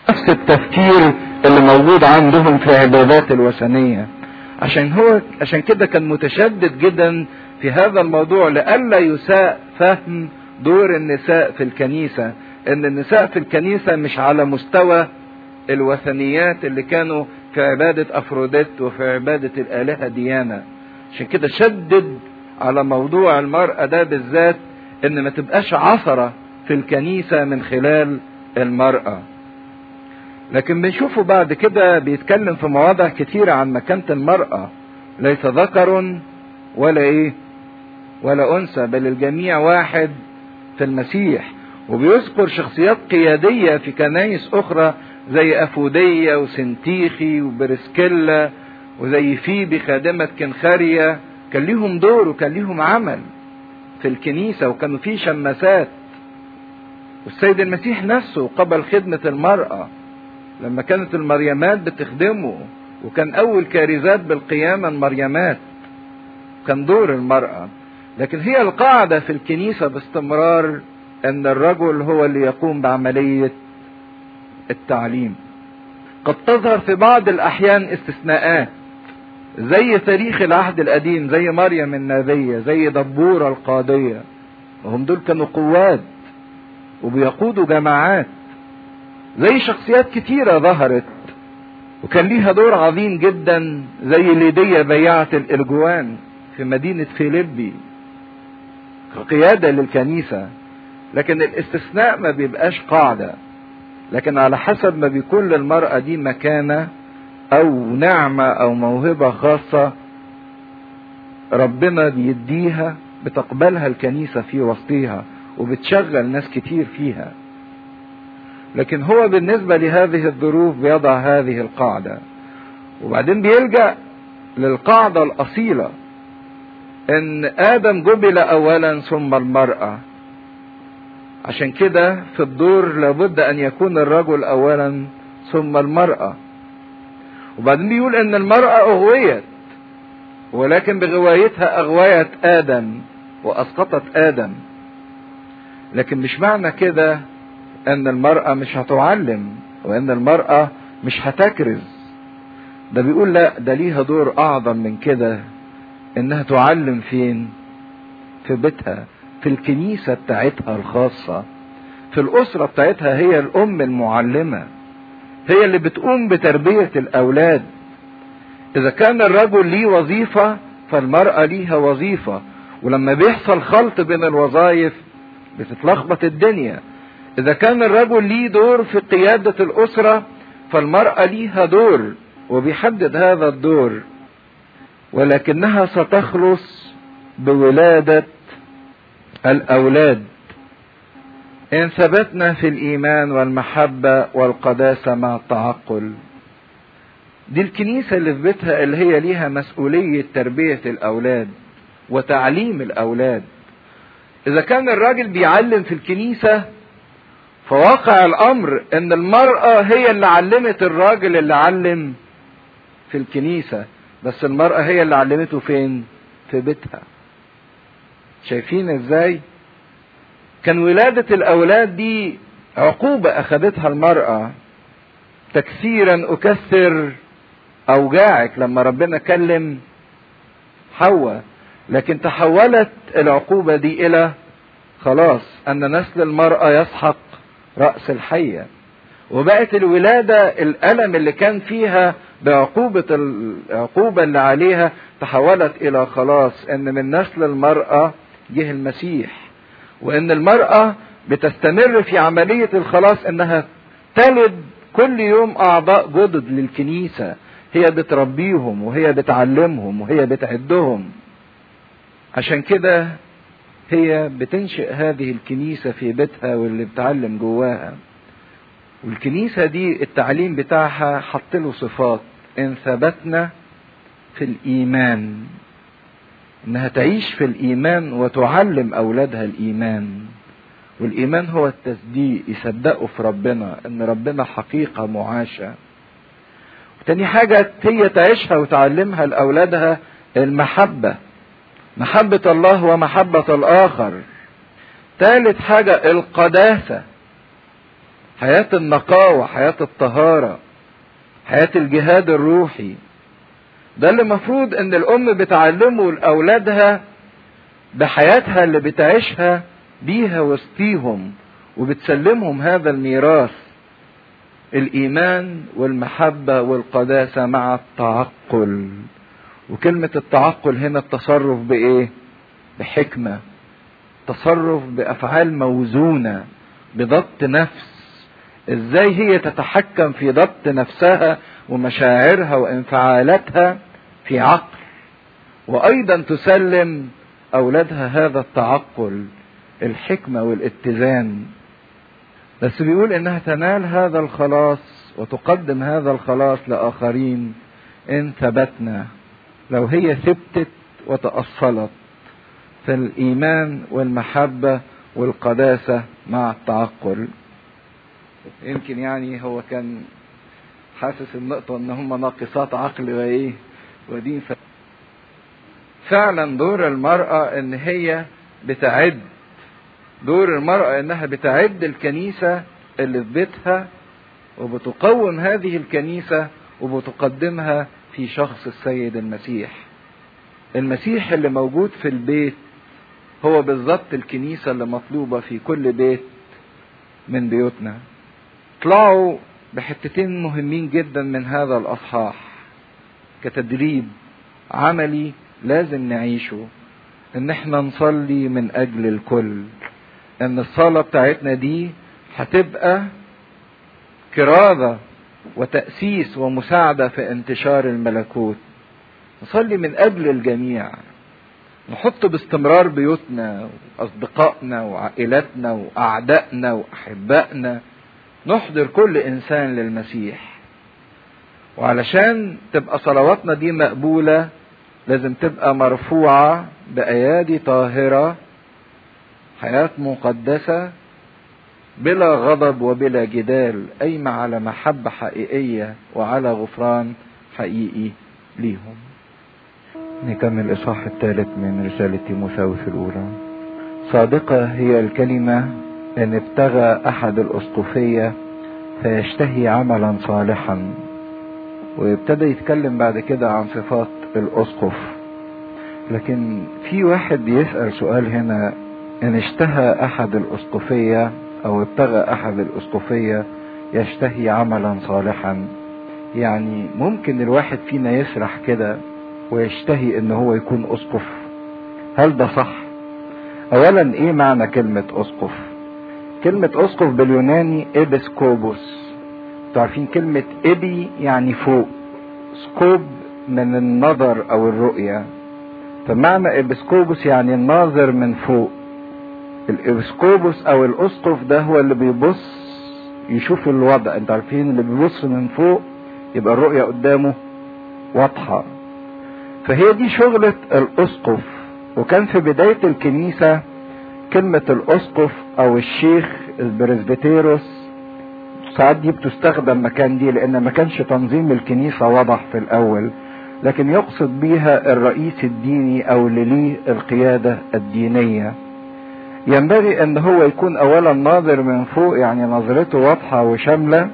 نفس التفكير اللي موجود عندهم في عبادات الوثنية عشان هو عشان كده كان متشدد جدا في هذا الموضوع لئلا يساء فهم دور النساء في الكنيسة ان النساء في الكنيسة مش على مستوى الوثنيات اللي كانوا في عبادة افروديت وفي عبادة الالهة ديانا عشان كده شدد على موضوع المرأة ده بالذات ان ما تبقاش عثرة في الكنيسة من خلال المرأة لكن بنشوفه بعد كده بيتكلم في مواضع كتيرة عن مكانة المرأة ليس ذكر ولا ايه ولا انثى بل الجميع واحد في المسيح وبيذكر شخصيات قيادية في كنايس اخرى زي افودية وسنتيخي وبرسكيلا وزي فيبي خادمة كنخاريا كان ليهم دور وكان ليهم عمل في الكنيسة وكانوا في شماسات والسيد المسيح نفسه قبل خدمة المرأة لما كانت المريمات بتخدمه وكان أول كارزات بالقيامة المريمات كان دور المرأة لكن هي القاعدة في الكنيسة باستمرار أن الرجل هو اللي يقوم بعملية التعليم قد تظهر في بعض الأحيان استثناءات زي تاريخ العهد القديم زي مريم النبية زي دبورة القاضية وهم دول كانوا قوات وبيقودوا جماعات زي شخصيات كتيرة ظهرت وكان ليها دور عظيم جدا زي ليدية بيعة الإرجوان في مدينة فيليبي قيادة للكنيسة لكن الاستثناء ما بيبقاش قاعدة لكن على حسب ما بيكون للمرأة دي مكانة أو نعمة أو موهبة خاصة ربنا بيديها بتقبلها الكنيسة في وسطها وبتشغل ناس كتير فيها لكن هو بالنسبة لهذه الظروف بيضع هذه القاعدة وبعدين بيلجأ للقاعدة الأصيلة إن آدم جبل أولا ثم المرأة عشان كده في الدور لابد أن يكون الرجل أولا ثم المرأة وبعدين بيقول إن المرأة أغويت ولكن بغوايتها أغويت آدم وأسقطت آدم لكن مش معنى كده ان المرأة مش هتعلم وان المرأة مش هتكرز ده بيقول لا ده ليها دور اعظم من كده انها تعلم فين في بيتها في الكنيسة بتاعتها الخاصة في الاسرة بتاعتها هي الام المعلمة هي اللي بتقوم بتربية الاولاد اذا كان الرجل ليه وظيفة فالمرأة ليها وظيفة ولما بيحصل خلط بين الوظائف بتتلخبط الدنيا إذا كان الرجل ليه دور في قيادة الأسرة فالمرأة ليها دور وبيحدد هذا الدور ولكنها ستخلص بولادة الأولاد إن ثبتنا في الإيمان والمحبة والقداسة مع التعقل دي الكنيسة اللي في بيتها اللي هي ليها مسؤولية تربية الأولاد وتعليم الأولاد إذا كان الراجل بيعلم في الكنيسة فواقع الامر ان المرأة هي اللي علمت الراجل اللي علم في الكنيسة بس المرأة هي اللي علمته فين في بيتها شايفين ازاي كان ولادة الاولاد دي عقوبة اخذتها المرأة تكثيرا اكثر اوجاعك لما ربنا كلم حواء لكن تحولت العقوبة دي الى خلاص ان نسل المرأة يسحق رأس الحية وبقت الولادة الألم اللي كان فيها بعقوبة العقوبة اللي عليها تحولت إلى خلاص إن من نسل المرأة جه المسيح وإن المرأة بتستمر في عملية الخلاص إنها تلد كل يوم أعضاء جدد للكنيسة هي بتربيهم وهي بتعلمهم وهي بتعدهم عشان كده هي بتنشئ هذه الكنيسة في بيتها واللي بتعلم جواها والكنيسة دي التعليم بتاعها حط له صفات إن ثبتنا في الإيمان إنها تعيش في الإيمان وتعلم أولادها الإيمان والإيمان هو التصديق يصدقوا في ربنا إن ربنا حقيقة معاشة وتاني حاجة هي تعيشها وتعلمها لأولادها المحبة محبة الله ومحبة الآخر ثالث حاجة القداسة حياة النقاوة حياة الطهارة حياة الجهاد الروحي ده اللي المفروض ان الام بتعلمه لاولادها بحياتها اللي بتعيشها بيها وسطيهم وبتسلمهم هذا الميراث الايمان والمحبه والقداسه مع التعقل وكلمه التعقل هنا التصرف بايه بحكمه تصرف بافعال موزونه بضبط نفس ازاي هي تتحكم في ضبط نفسها ومشاعرها وانفعالاتها في عقل وايضا تسلم اولادها هذا التعقل الحكمه والاتزان بس بيقول انها تنال هذا الخلاص وتقدم هذا الخلاص لاخرين ان ثبتنا لو هي ثبتت وتاصلت في الايمان والمحبه والقداسه مع التعقل يمكن يعني هو كان حاسس النقطه ان هم ناقصات عقل وايه ودين ف... فعلا دور المراه ان هي بتعد دور المرأة انها بتعد الكنيسة اللي في بيتها وبتقوم هذه الكنيسة وبتقدمها في شخص السيد المسيح المسيح اللي موجود في البيت هو بالظبط الكنيسة اللي مطلوبة في كل بيت من بيوتنا طلعوا بحتتين مهمين جدا من هذا الأصحاح كتدريب عملي لازم نعيشه ان احنا نصلي من اجل الكل ان الصلاة بتاعتنا دي هتبقى كرازة وتأسيس ومساعدة في انتشار الملكوت نصلي من أجل الجميع نحط باستمرار بيوتنا وأصدقائنا وعائلاتنا وأعدائنا وأحبائنا نحضر كل إنسان للمسيح وعلشان تبقى صلواتنا دي مقبولة لازم تبقى مرفوعة بأيادي طاهرة حياة مقدسة بلا غضب وبلا جدال قايمة على محبة حقيقية وعلى غفران حقيقي ليهم نكمل الإصحاح الثالث من رسالة تيموثاوس الأولى صادقة هي الكلمة إن ابتغى أحد الأسقفية فيشتهي عملا صالحا وابتدى يتكلم بعد كده عن صفات الأسقف لكن في واحد بيسأل سؤال هنا إن اشتهى أحد الأسقفية أو ابتغى أحد الأسقفية يشتهي عملا صالحا يعني ممكن الواحد فينا يسرح كده ويشتهي إن هو يكون أسقف هل ده صح؟ أولا إيه معنى كلمة أسقف؟ كلمة أسقف باليوناني إبسكوبوس تعرفين كلمة إبي يعني فوق سكوب من النظر أو الرؤية فمعنى إبسكوبوس يعني الناظر من فوق الإبسكوبوس أو الأسقف ده هو اللي بيبص يشوف الوضع انتوا عارفين اللي بيبص من فوق يبقى الرؤية قدامه واضحة فهي دي شغلة الأسقف وكان في بداية الكنيسة كلمة الأسقف أو الشيخ البرزبتيروس ساعات دي بتستخدم مكان دي لأن ما كانش تنظيم الكنيسة واضح في الأول لكن يقصد بيها الرئيس الديني أو اللي ليه القيادة الدينية ينبغي ان هو يكون اولا ناظر من فوق يعني نظرته واضحة وشاملة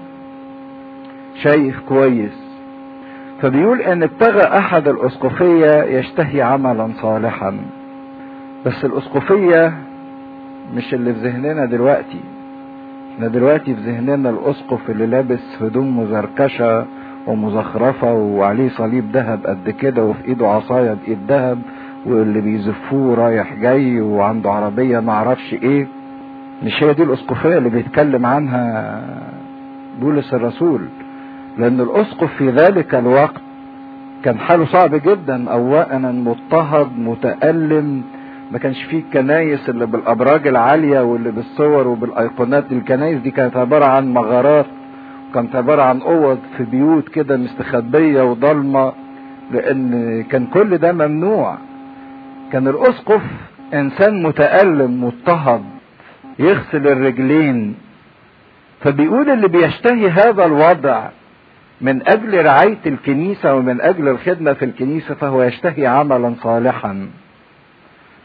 شايف كويس فبيقول ان ابتغى احد الاسقفية يشتهي عملا صالحا بس الاسقفية مش اللي في ذهننا دلوقتي احنا دلوقتي في ذهننا الاسقف اللي لابس هدوم مزركشة ومزخرفة وعليه صليب ذهب قد كده وفي ايده عصاية بايد ذهب واللي بيزفوه رايح جاي وعنده عربية معرفش ايه مش هي دي الاسقفية اللي بيتكلم عنها بولس الرسول لان الاسقف في ذلك الوقت كان حاله صعب جدا اولا مضطهد متألم ما كانش فيه الكنايس اللي بالابراج العالية واللي بالصور وبالايقونات الكنايس دي كانت عبارة عن مغارات كانت عبارة عن اوض في بيوت كده مستخبية وضلمة لان كان كل ده ممنوع كان الاسقف انسان متألم مضطهد يغسل الرجلين فبيقول اللي بيشتهي هذا الوضع من اجل رعاية الكنيسة ومن اجل الخدمة في الكنيسة فهو يشتهي عملا صالحا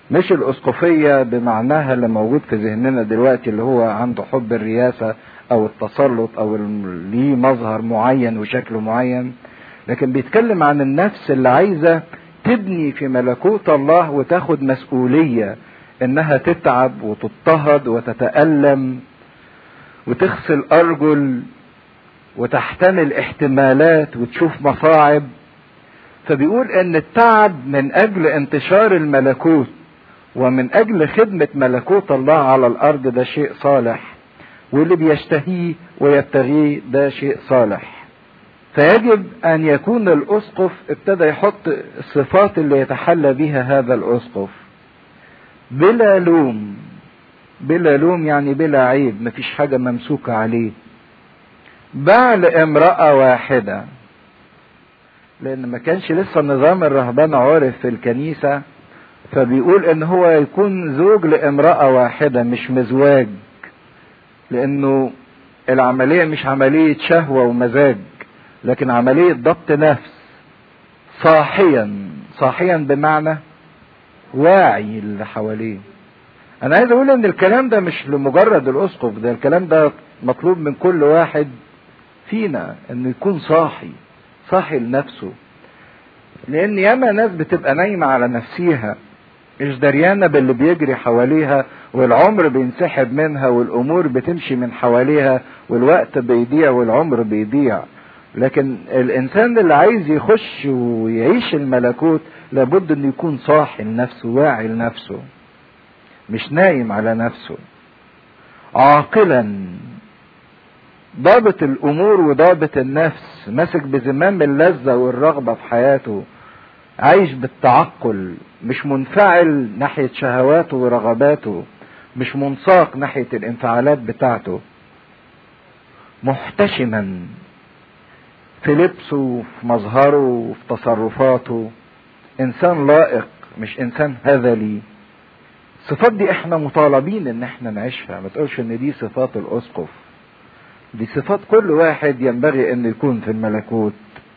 مش الاسقفية بمعناها اللي موجود في ذهننا دلوقتي اللي هو عنده حب الرياسة او التسلط او ليه مظهر معين وشكل معين لكن بيتكلم عن النفس اللي عايزة تبني في ملكوت الله وتاخد مسؤولية انها تتعب وتضطهد وتتألم وتغسل ارجل وتحتمل احتمالات وتشوف مصاعب فبيقول ان التعب من اجل انتشار الملكوت ومن اجل خدمة ملكوت الله على الارض ده شيء صالح واللي بيشتهيه ويبتغيه ده شيء صالح فيجب ان يكون الاسقف ابتدى يحط الصفات اللي يتحلى بها هذا الاسقف بلا لوم بلا لوم يعني بلا عيب مفيش حاجة ممسوكة عليه باع لامرأة واحدة لان ما كانش لسه نظام الرهبان عرف في الكنيسة فبيقول ان هو يكون زوج لامرأة واحدة مش مزواج لانه العملية مش عملية شهوة ومزاج لكن عملية ضبط نفس صاحيا صاحيا بمعنى واعي اللي حواليه انا عايز اقول ان الكلام ده مش لمجرد الاسقف ده الكلام ده مطلوب من كل واحد فينا انه يكون صاحي صاحي لنفسه لان ياما ناس بتبقى نايمة على نفسيها مش دريانة باللي بيجري حواليها والعمر بينسحب منها والامور بتمشي من حواليها والوقت بيضيع والعمر بيضيع لكن الانسان اللي عايز يخش ويعيش الملكوت لابد انه يكون صاحي لنفسه واعي لنفسه مش نايم على نفسه عاقلا ضابط الامور وضابط النفس ماسك بزمام اللذة والرغبة في حياته عايش بالتعقل مش منفعل ناحية شهواته ورغباته مش منساق ناحية الانفعالات بتاعته محتشما في لبسه وفي مظهره وفي تصرفاته انسان لائق مش انسان هذلي الصفات دي احنا مطالبين ان احنا نعيشها ما تقولش ان دي صفات الاسقف دي صفات كل واحد ينبغي ان يكون في الملكوت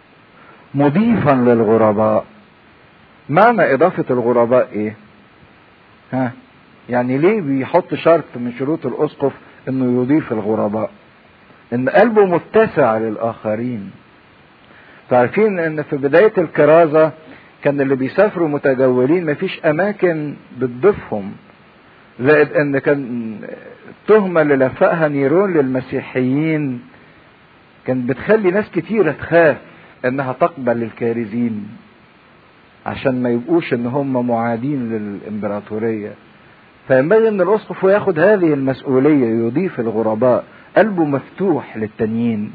مضيفا للغرباء معنى اضافة الغرباء ايه ها يعني ليه بيحط شرط من شروط الاسقف انه يضيف الغرباء ان قلبه متسع للاخرين تعرفين ان في بداية الكرازة كان اللي بيسافروا متجولين مفيش اماكن بتضيفهم زائد ان كان التهمة اللي لفقها نيرون للمسيحيين كان بتخلي ناس كتيرة تخاف انها تقبل الكارزين عشان ما يبقوش ان هم معادين للامبراطورية فينبغي ان الاسقف ياخد هذه المسؤولية يضيف الغرباء قلبه مفتوح للتانيين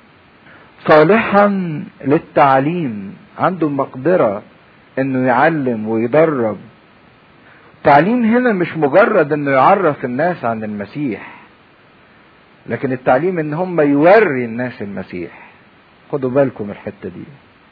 صالحا للتعليم عنده مقدرة انه يعلم ويدرب التعليم هنا مش مجرد انه يعرف الناس عن المسيح لكن التعليم ان هم يوري الناس المسيح خدوا بالكم الحتة دي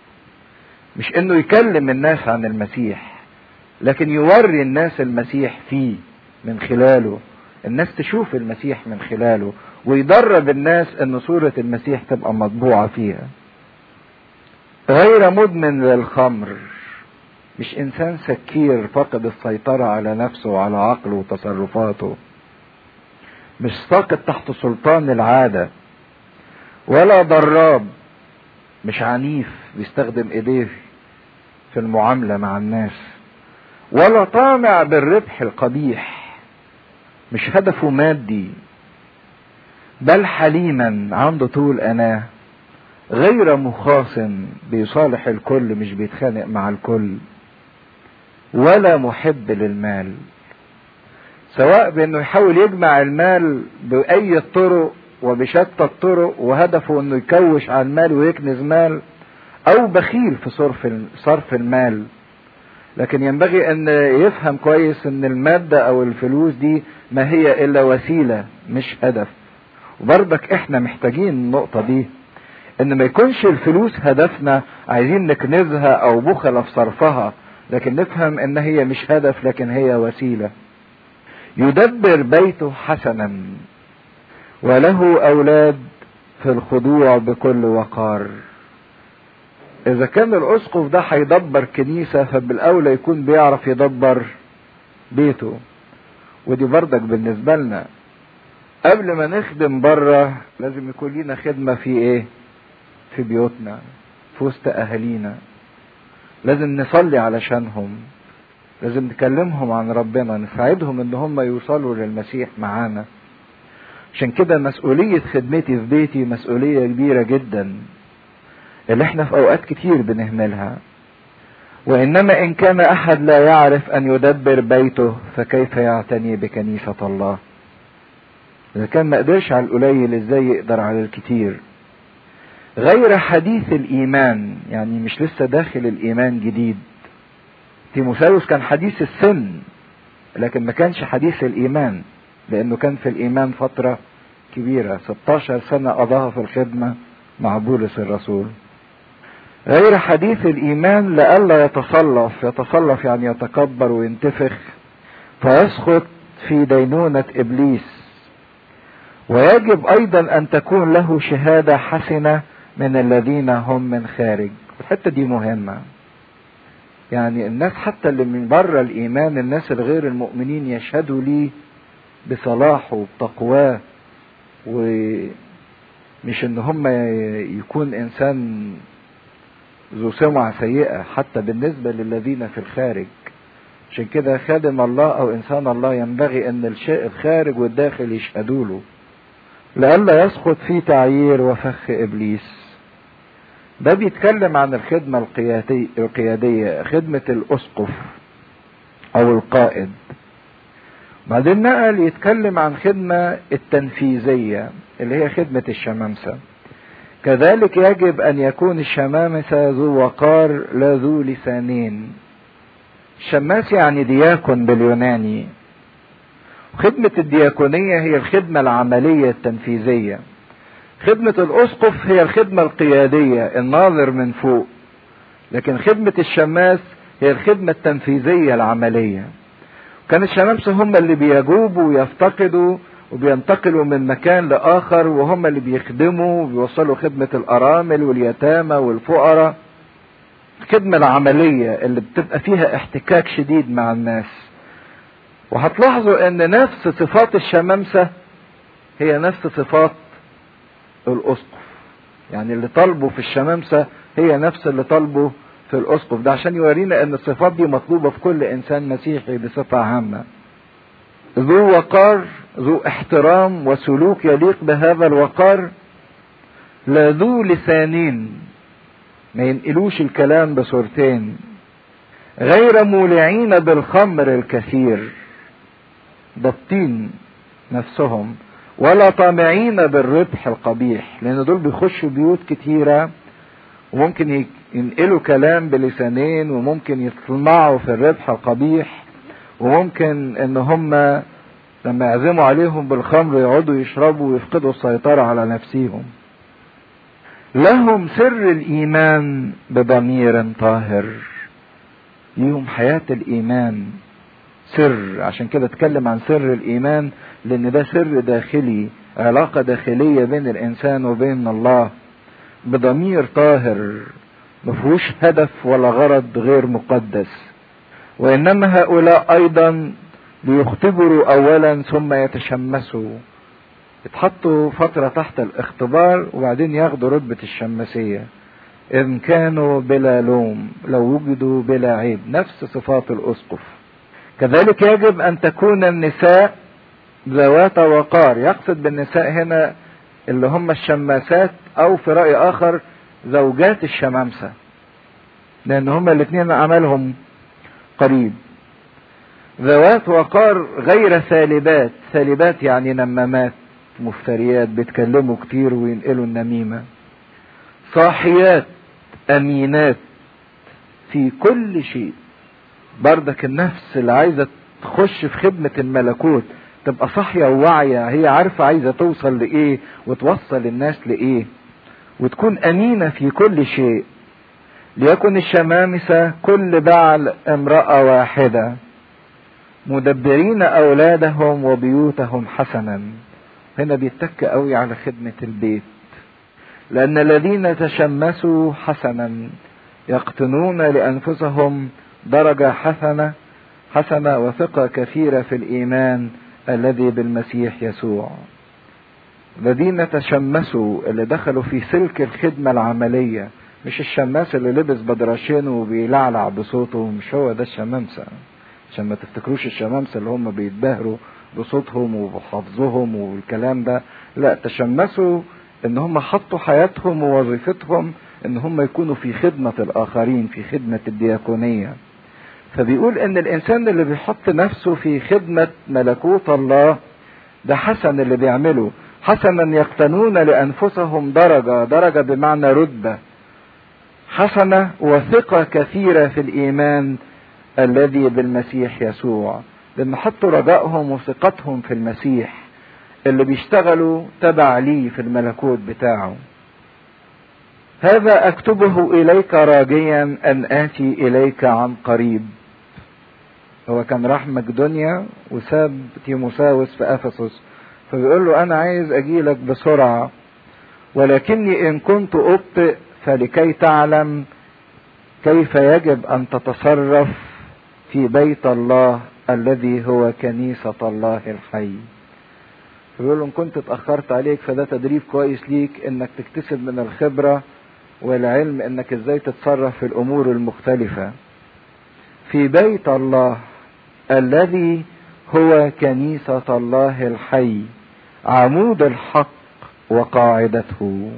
مش انه يكلم الناس عن المسيح لكن يوري الناس المسيح فيه من خلاله الناس تشوف المسيح من خلاله ويدرب الناس ان صورة المسيح تبقى مطبوعة فيها غير مدمن للخمر مش انسان سكير فقد السيطرة على نفسه وعلى عقله وتصرفاته مش ساقط تحت سلطان العادة ولا ضراب مش عنيف بيستخدم ايديه في المعاملة مع الناس ولا طامع بالربح القبيح مش هدفه مادي بل حليما عنده طول اناه غير مخاصم بيصالح الكل مش بيتخانق مع الكل ولا محب للمال سواء بانه يحاول يجمع المال باي طرق وبشتى الطرق وهدفه انه يكوش على المال ويكنز مال او بخيل في صرف صرف المال لكن ينبغي ان يفهم كويس ان المادة او الفلوس دي ما هي الا وسيلة مش هدف وبرضك احنا محتاجين النقطة دي ان ما يكونش الفلوس هدفنا عايزين نكنزها او بخلة في صرفها لكن نفهم ان هي مش هدف لكن هي وسيلة يدبر بيته حسنا وله اولاد في الخضوع بكل وقار اذا كان الاسقف ده هيدبر كنيسة فبالاولى يكون بيعرف يدبر بيته ودي بردك بالنسبة لنا قبل ما نخدم بره لازم يكون لينا خدمة في ايه في بيوتنا في وسط اهالينا لازم نصلي علشانهم لازم نكلمهم عن ربنا نساعدهم ان هم يوصلوا للمسيح معانا عشان كده مسؤولية خدمتي في بيتي مسؤولية كبيرة جدا اللي احنا في اوقات كتير بنهملها وانما ان كان احد لا يعرف ان يدبر بيته فكيف يعتني بكنيسة الله اذا كان ما قدرش على القليل ازاي يقدر على الكتير غير حديث الايمان يعني مش لسه داخل الايمان جديد تيموثاوس كان حديث السن لكن ما كانش حديث الايمان لانه كان في الايمان فترة كبيرة 16 سنة قضاها في الخدمة مع بولس الرسول غير حديث الايمان لئلا يتصلف يتصلف يعني يتكبر وينتفخ فيسقط في دينونة ابليس ويجب ايضا ان تكون له شهادة حسنة من الذين هم من خارج الحتة دي مهمة يعني الناس حتى اللي من بره الايمان الناس الغير المؤمنين يشهدوا ليه بصلاحه وبتقواه ومش ان هم يكون انسان ذو سمعة سيئة حتى بالنسبة للذين في الخارج عشان كده خادم الله او انسان الله ينبغي ان الشيء الخارج والداخل يشهدوا له لئلا يسقط في تعيير وفخ ابليس ده بيتكلم عن الخدمة القيادية, القيادية خدمة الاسقف او القائد بعدين نقل يتكلم عن خدمة التنفيذية اللي هي خدمة الشمامسة كذلك يجب ان يكون الشمامسة ذو وقار لا ذو لسانين الشماس يعني دياكون باليوناني خدمة الدياكونية هي الخدمة العملية التنفيذية خدمة الأسقف هي الخدمة القيادية الناظر من فوق لكن خدمة الشماس هي الخدمة التنفيذية العملية كان الشمامسة هم اللي بيجوبوا ويفتقدوا وبينتقلوا من مكان لآخر وهم اللي بيخدموا وبيوصلوا خدمة الأرامل واليتامى والفقراء الخدمة العملية اللي بتبقى فيها احتكاك شديد مع الناس وهتلاحظوا ان نفس صفات الشمامسة هي نفس صفات الاسقف يعني اللي طالبه في الشمامسة هي نفس اللي طالبه في الاسقف ده عشان يورينا ان الصفات دي مطلوبة في كل انسان مسيحي بصفة عامة ذو وقار ذو احترام وسلوك يليق بهذا الوقار لا ذو لسانين ما ينقلوش الكلام بصورتين غير مولعين بالخمر الكثير ضابطين نفسهم ولا طامعين بالربح القبيح لان دول بيخشوا بيوت كتيرة وممكن ينقلوا كلام بلسانين وممكن يطمعوا في الربح القبيح وممكن ان هم لما يعزموا عليهم بالخمر يقعدوا يشربوا ويفقدوا السيطرة على نفسهم لهم سر الايمان بضمير طاهر ليهم حياة الايمان سر عشان كده اتكلم عن سر الايمان لان ده سر داخلي علاقة داخلية بين الانسان وبين الله بضمير طاهر مفهوش هدف ولا غرض غير مقدس وانما هؤلاء ايضا ليختبروا اولا ثم يتشمسوا اتحطوا فترة تحت الاختبار وبعدين ياخدوا رتبة الشماسية إن كانوا بلا لوم لو وجدوا بلا عيب نفس صفات الأسقف كذلك يجب أن تكون النساء ذوات وقار يقصد بالنساء هنا اللي هم الشماسات أو في رأي آخر زوجات الشمامسة لأن هما الاثنين عملهم قريب ذوات وقار غير سالبات سالبات يعني نمامات مفتريات بيتكلموا كتير وينقلوا النميمة صاحيات أمينات في كل شيء بردك النفس اللي عايزة تخش في خدمة الملكوت تبقى صاحية وواعية هي عارفة عايزة توصل لإيه وتوصل الناس لإيه وتكون أمينة في كل شيء ليكن الشمامسة كل بعل امرأة واحدة مدبرين أولادهم وبيوتهم حسنا هنا بيتك قوي على خدمة البيت لأن الذين تشمسوا حسنا يقتنون لأنفسهم درجة حسنة حسنة وثقة كثيرة في الإيمان الذي بالمسيح يسوع الذين تشمسوا اللي دخلوا في سلك الخدمة العملية مش الشماس اللي لبس بدراشينه وبيلعلع بصوته مش هو ده الشمامسة عشان ما تفتكروش الشمامسة اللي هم بيتباهروا بصوتهم وبحفظهم والكلام ده لا تشمسوا ان هم حطوا حياتهم ووظيفتهم ان هم يكونوا في خدمة الاخرين في خدمة الدياكونية فبيقول ان الانسان اللي بيحط نفسه في خدمة ملكوت الله ده حسن اللي بيعمله حسنا يقتنون لانفسهم درجة درجة بمعنى رتبة حسنة وثقة كثيرة في الايمان الذي بالمسيح يسوع لان حطوا رجائهم وثقتهم في المسيح اللي بيشتغلوا تبع لي في الملكوت بتاعه هذا اكتبه اليك راجيا ان اتي اليك عن قريب هو كان راح مقدونيا وساب تيموساوس في افسس فبيقول له انا عايز اجيلك بسرعه ولكني ان كنت ابطئ فلكي تعلم كيف يجب ان تتصرف في بيت الله الذي هو كنيسه الله الحي فبيقول له ان كنت اتاخرت عليك فده تدريب كويس ليك انك تكتسب من الخبره والعلم انك ازاي تتصرف في الامور المختلفه في بيت الله الذي هو كنيسه الله الحي عمود الحق وقاعدته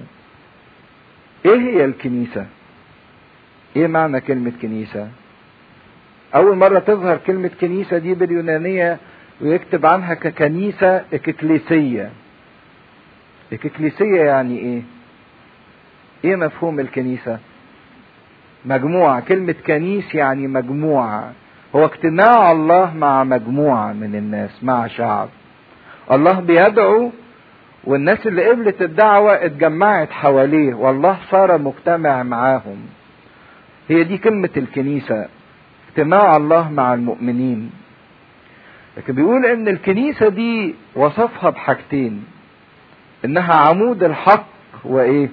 ايه هي الكنيسه ايه معنى كلمه كنيسه اول مره تظهر كلمه كنيسه دي باليونانيه ويكتب عنها ككنيسة إككليسية إككليسية يعني إيه؟ إيه مفهوم الكنيسة؟ مجموعة كلمة كنيس يعني مجموعة هو اجتماع الله مع مجموعة من الناس مع شعب الله بيدعو والناس اللي قبلت الدعوة اتجمعت حواليه والله صار مجتمع معاهم هي دي كلمة الكنيسة اجتماع الله مع المؤمنين لكن بيقول ان الكنيسة دي وصفها بحاجتين انها عمود الحق وايه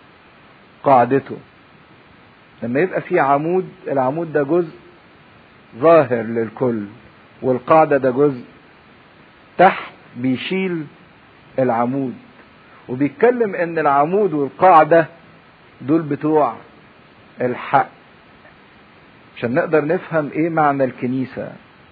قاعدته لما يبقى في عمود العمود ده جزء ظاهر للكل والقاعدة ده جزء تحت بيشيل العمود وبيتكلم ان العمود والقاعدة دول بتوع الحق عشان نقدر نفهم ايه معنى الكنيسه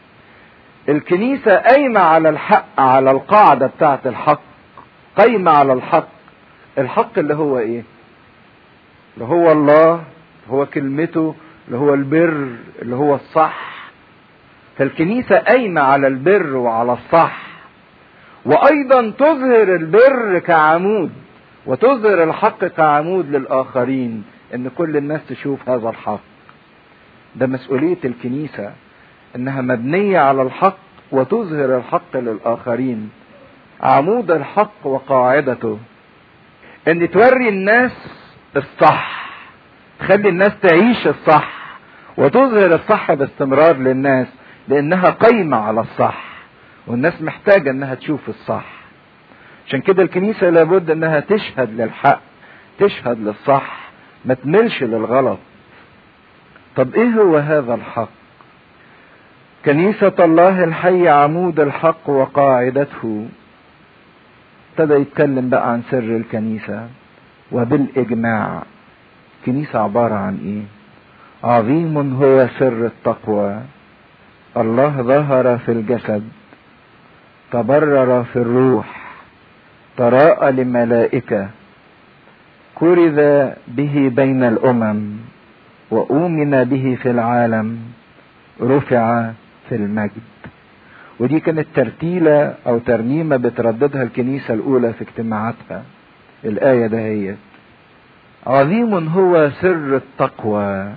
الكنيسة قايمة على الحق على القاعدة بتاعت الحق قايمة على الحق الحق اللي هو ايه اللي هو الله هو كلمته اللي هو البر اللي هو الصح فالكنيسة قايمة على البر وعلى الصح وأيضا تظهر البر كعمود وتظهر الحق كعمود للآخرين إن كل الناس تشوف هذا الحق ده مسؤولية الكنيسة انها مبنية على الحق وتظهر الحق للآخرين عمود الحق وقاعدته ان توري الناس الصح تخلي الناس تعيش الصح وتظهر الصح باستمرار للناس لانها قايمة على الصح والناس محتاجة انها تشوف الصح عشان كده الكنيسة لابد انها تشهد للحق تشهد للصح ما تملش للغلط طب ايه هو هذا الحق كنيسة الله الحي عمود الحق وقاعدته ابتدى يتكلم بقى عن سر الكنيسة وبالإجماع كنيسة عبارة عن إيه؟ عظيم هو سر التقوى الله ظهر في الجسد تبرر في الروح تراءى لملائكة كرز به بين الأمم وأؤمن به في العالم رفع في المجد ودي كانت ترتيلة أو ترنيمة بترددها الكنيسة الأولى في اجتماعاتها الآية دهيت عظيم هو سر التقوى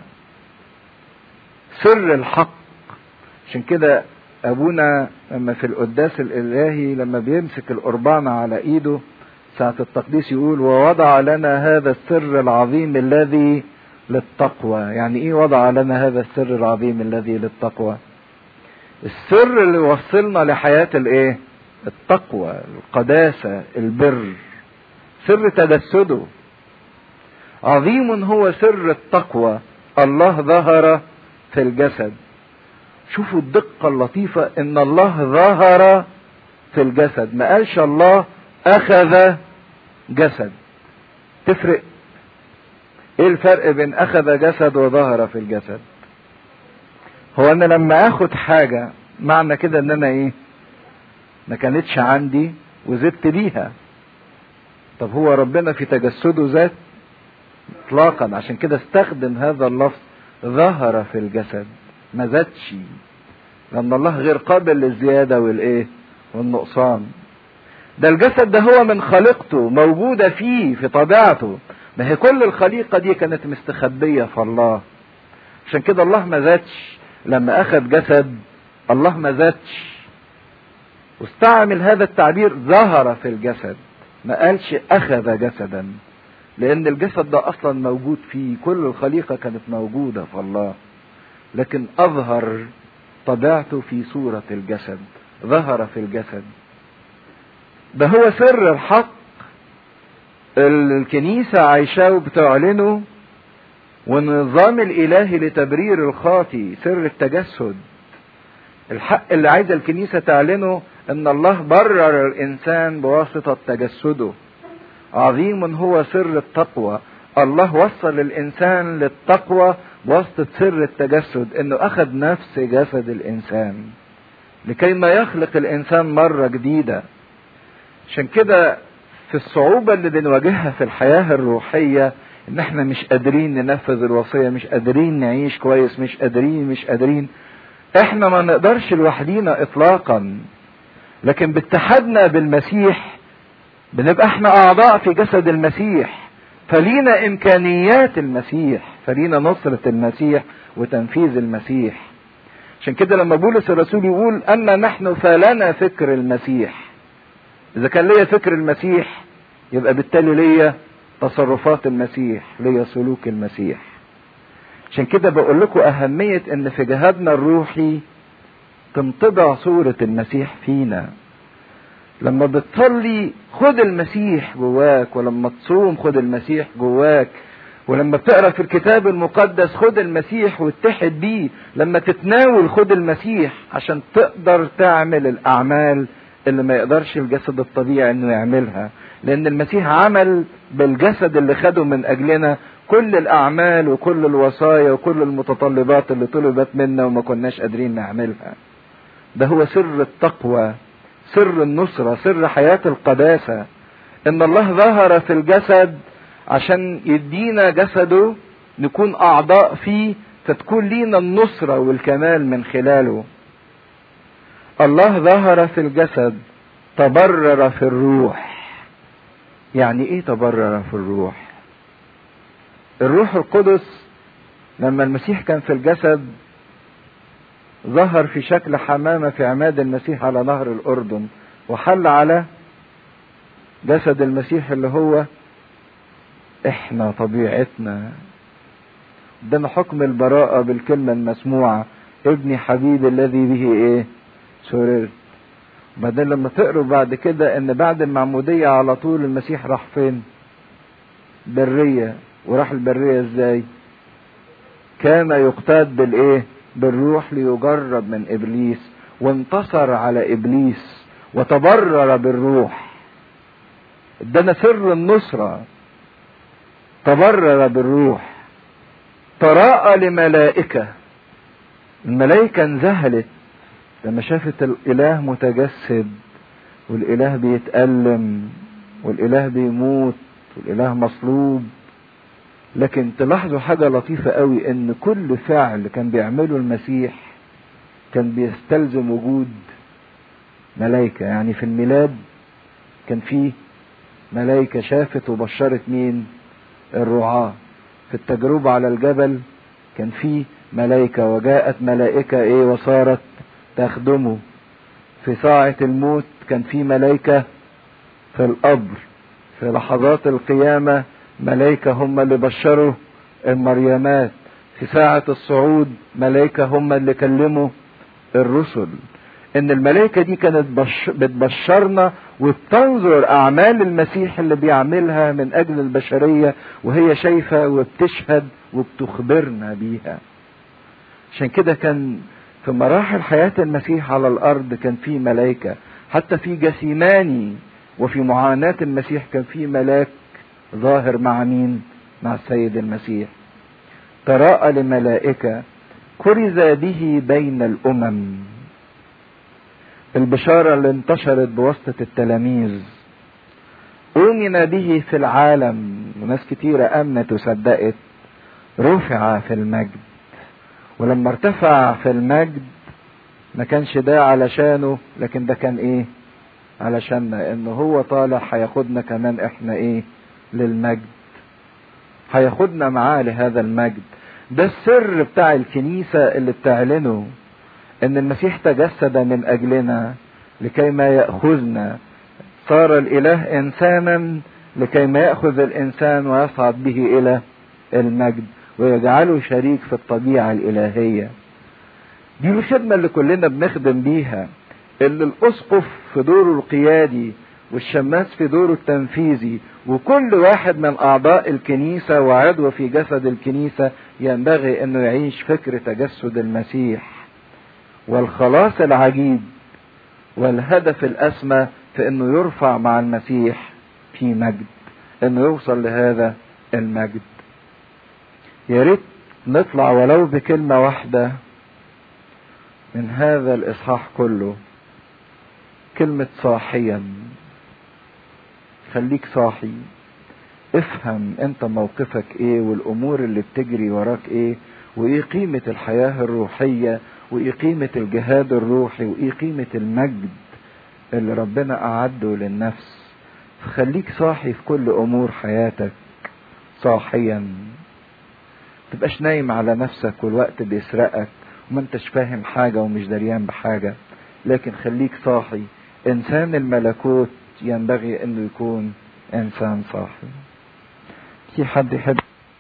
سر الحق عشان كده أبونا لما في القداس الإلهي لما بيمسك القربان على إيده ساعة التقديس يقول ووضع لنا هذا السر العظيم الذي للتقوى يعني ايه وضع لنا هذا السر العظيم الذي للتقوى السر اللي وصلنا لحياة الايه التقوى القداسة البر سر تجسده عظيم هو سر التقوى الله ظهر في الجسد شوفوا الدقة اللطيفة ان الله ظهر في الجسد ما قالش الله اخذ جسد تفرق ايه الفرق بين اخذ جسد وظهر في الجسد هو انا لما اخد حاجة معنى كده ان انا ايه ما كانتش عندي وزدت بيها طب هو ربنا في تجسده ذات اطلاقا عشان كده استخدم هذا اللفظ ظهر في الجسد ما زادش لان الله غير قابل للزيادة والايه والنقصان ده الجسد ده هو من خليقته موجودة فيه في طبيعته ما هي كل الخليقة دي كانت مستخبية في الله عشان كده الله ما زادش لما اخذ جسد الله ما زادش واستعمل هذا التعبير ظهر في الجسد ما قالش اخذ جسدا لان الجسد ده اصلا موجود فيه كل الخليقة كانت موجودة في الله لكن اظهر طبيعته في صورة الجسد ظهر في الجسد ده هو سر الحق الكنيسة عايشاه وبتعلنه والنظام الالهي لتبرير الخاطي سر التجسد الحق اللي عايزة الكنيسة تعلنه ان الله برر الانسان بواسطة تجسده عظيم هو سر التقوى الله وصل الانسان للتقوى بواسطة سر التجسد انه اخذ نفس جسد الانسان لكي ما يخلق الانسان مرة جديدة عشان كده في الصعوبة اللي بنواجهها في الحياة الروحية ان احنا مش قادرين ننفذ الوصية مش قادرين نعيش كويس مش قادرين مش قادرين احنا ما نقدرش لوحدينا اطلاقا لكن باتحادنا بالمسيح بنبقى احنا اعضاء في جسد المسيح فلينا امكانيات المسيح فلينا نصرة المسيح وتنفيذ المسيح عشان كده لما بولس الرسول يقول اما نحن فلنا فكر المسيح اذا كان ليا فكر المسيح يبقى بالتالي ليا تصرفات المسيح ليا سلوك المسيح عشان كده بقول لكم اهمية ان في جهادنا الروحي تنطبع صورة المسيح فينا لما بتصلي خد المسيح جواك ولما تصوم خد المسيح جواك ولما بتقرا في الكتاب المقدس خد المسيح واتحد بيه لما تتناول خد المسيح عشان تقدر تعمل الاعمال اللي ما يقدرش الجسد الطبيعي انه يعملها لان المسيح عمل بالجسد اللي خده من اجلنا كل الاعمال وكل الوصايا وكل المتطلبات اللي طلبت منا وما كناش قادرين نعملها ده هو سر التقوى سر النصرة سر حياة القداسة ان الله ظهر في الجسد عشان يدينا جسده نكون اعضاء فيه فتكون لينا النصرة والكمال من خلاله الله ظهر في الجسد تبرر في الروح يعني ايه تبرر في الروح الروح القدس لما المسيح كان في الجسد ظهر في شكل حمامة في عماد المسيح على نهر الأردن وحل على جسد المسيح اللي هو احنا طبيعتنا قدام حكم البراءة بالكلمة المسموعة ابني حبيبي الذي به ايه سررت بعدين لما تقروا بعد كده ان بعد المعمودية على طول المسيح راح فين برية وراح البرية ازاي كان يقتاد بالايه بالروح ليجرب من ابليس وانتصر على ابليس وتبرر بالروح ادانا سر النصرة تبرر بالروح تراءى لملائكة الملائكة انذهلت لما شافت الاله متجسد والاله بيتألم والاله بيموت والاله مصلوب لكن تلاحظوا حاجة لطيفة قوي ان كل فعل كان بيعمله المسيح كان بيستلزم وجود ملائكة يعني في الميلاد كان فيه ملائكة شافت وبشرت مين الرعاة في التجربة على الجبل كان فيه ملائكة وجاءت ملائكة ايه وصارت تخدمه في ساعة الموت كان في ملائكة في القبر في لحظات القيامة ملائكة هم اللي بشروا المريمات في ساعة الصعود ملائكة هم اللي كلموا الرسل ان الملائكة دي كانت بش بتبشرنا وبتنظر اعمال المسيح اللي بيعملها من اجل البشرية وهي شايفة وبتشهد وبتخبرنا بيها عشان كده كان في مراحل حياة المسيح على الأرض كان في ملائكة حتى في جسيماني وفي معاناة المسيح كان في ملاك ظاهر مع مين؟ مع السيد المسيح تراءى لملائكة كرز به بين الأمم البشارة اللي انتشرت بواسطة التلاميذ أؤمن به في العالم وناس كتيرة أمنت وصدقت رفع في المجد ولما ارتفع في المجد ما كانش ده علشانه لكن ده كان ايه علشاننا انه هو طالع هياخدنا كمان احنا ايه للمجد هياخدنا معاه لهذا المجد ده السر بتاع الكنيسة اللي بتعلنه ان المسيح تجسد من اجلنا لكي ما يأخذنا صار الاله انسانا لكي ما يأخذ الانسان ويصعد به الى المجد ويجعله شريك في الطبيعة الالهية دي الخدمة اللي كلنا بنخدم بيها اللي الاسقف في دوره القيادي والشماس في دوره التنفيذي وكل واحد من اعضاء الكنيسة وعضو في جسد الكنيسة ينبغي انه يعيش فكر تجسد المسيح والخلاص العجيب والهدف الاسمى في انه يرفع مع المسيح في مجد انه يوصل لهذا المجد يا ريت نطلع ولو بكلمة واحدة من هذا الاصحاح كله كلمة صاحيا خليك صاحي افهم انت موقفك ايه والامور اللي بتجري وراك ايه وايه قيمة الحياة الروحية وايه قيمة الجهاد الروحي وايه قيمة المجد اللي ربنا اعده للنفس خليك صاحي في كل امور حياتك صاحيا تبقاش نايم على نفسك والوقت بيسرقك وما انتش فاهم حاجة ومش دريان بحاجة لكن خليك صاحي انسان الملكوت ينبغي انه يكون انسان صاحي في حد يحب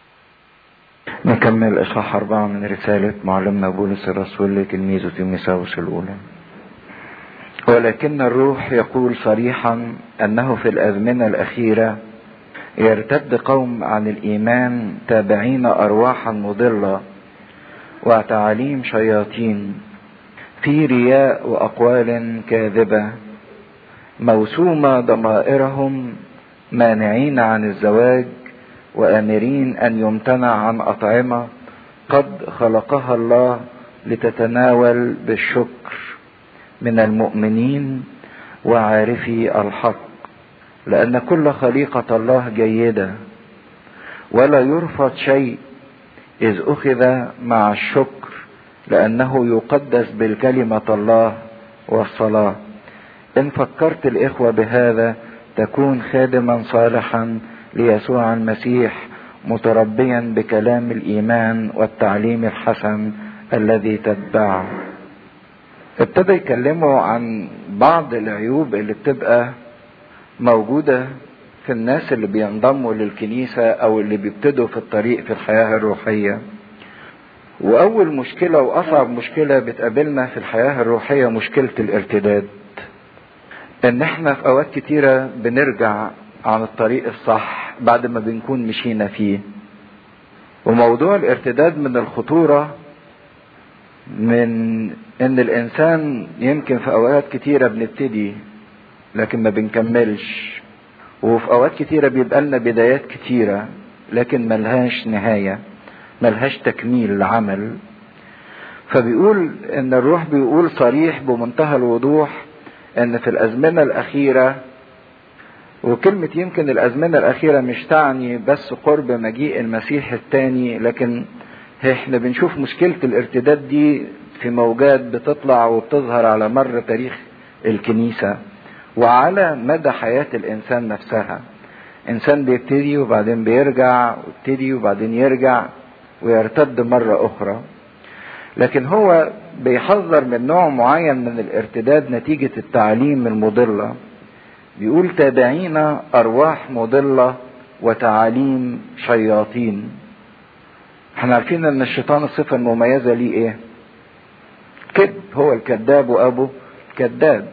نكمل اصحاح اربعة من رسالة معلمنا بولس الرسول لتلميذه تيموثاوس الاولى ولكن الروح يقول صريحا انه في الازمنة الاخيرة يرتد قوم عن الايمان تابعين ارواحا مضلة وتعاليم شياطين في رياء واقوال كاذبة موسومة ضمائرهم مانعين عن الزواج وامرين ان يمتنع عن اطعمة قد خلقها الله لتتناول بالشكر من المؤمنين وعارفي الحق لان كل خليقة الله جيدة ولا يرفض شيء اذ اخذ مع الشكر لانه يقدس بالكلمة الله والصلاة ان فكرت الاخوة بهذا تكون خادما صالحا ليسوع المسيح متربيا بكلام الايمان والتعليم الحسن الذي تتبعه ابتدى يكلموا عن بعض العيوب اللي بتبقى موجودة في الناس اللي بينضموا للكنيسة او اللي بيبتدوا في الطريق في الحياة الروحية واول مشكلة واصعب مشكلة بتقابلنا في الحياة الروحية مشكلة الارتداد ان احنا في اوقات كتيرة بنرجع عن الطريق الصح بعد ما بنكون مشينا فيه وموضوع الارتداد من الخطورة من ان الانسان يمكن في اوقات كتيرة بنبتدي لكن ما بنكملش وفي اوقات كتيرة بيبقى لنا بدايات كتيرة لكن ملهاش نهاية ملهاش تكميل العمل فبيقول ان الروح بيقول صريح بمنتهى الوضوح ان في الازمنة الاخيرة وكلمة يمكن الازمنة الاخيرة مش تعني بس قرب مجيء المسيح الثاني لكن احنا بنشوف مشكلة الارتداد دي في موجات بتطلع وبتظهر على مر تاريخ الكنيسة وعلى مدى حياة الانسان نفسها انسان بيبتدي وبعدين بيرجع ويبتدي وبعدين يرجع ويرتد مرة اخرى لكن هو بيحذر من نوع معين من الارتداد نتيجة التعليم المضلة بيقول تابعين ارواح مضلة وتعاليم شياطين احنا عارفين ان الشيطان الصفة المميزة ليه ايه كذب هو الكذاب وابو كذاب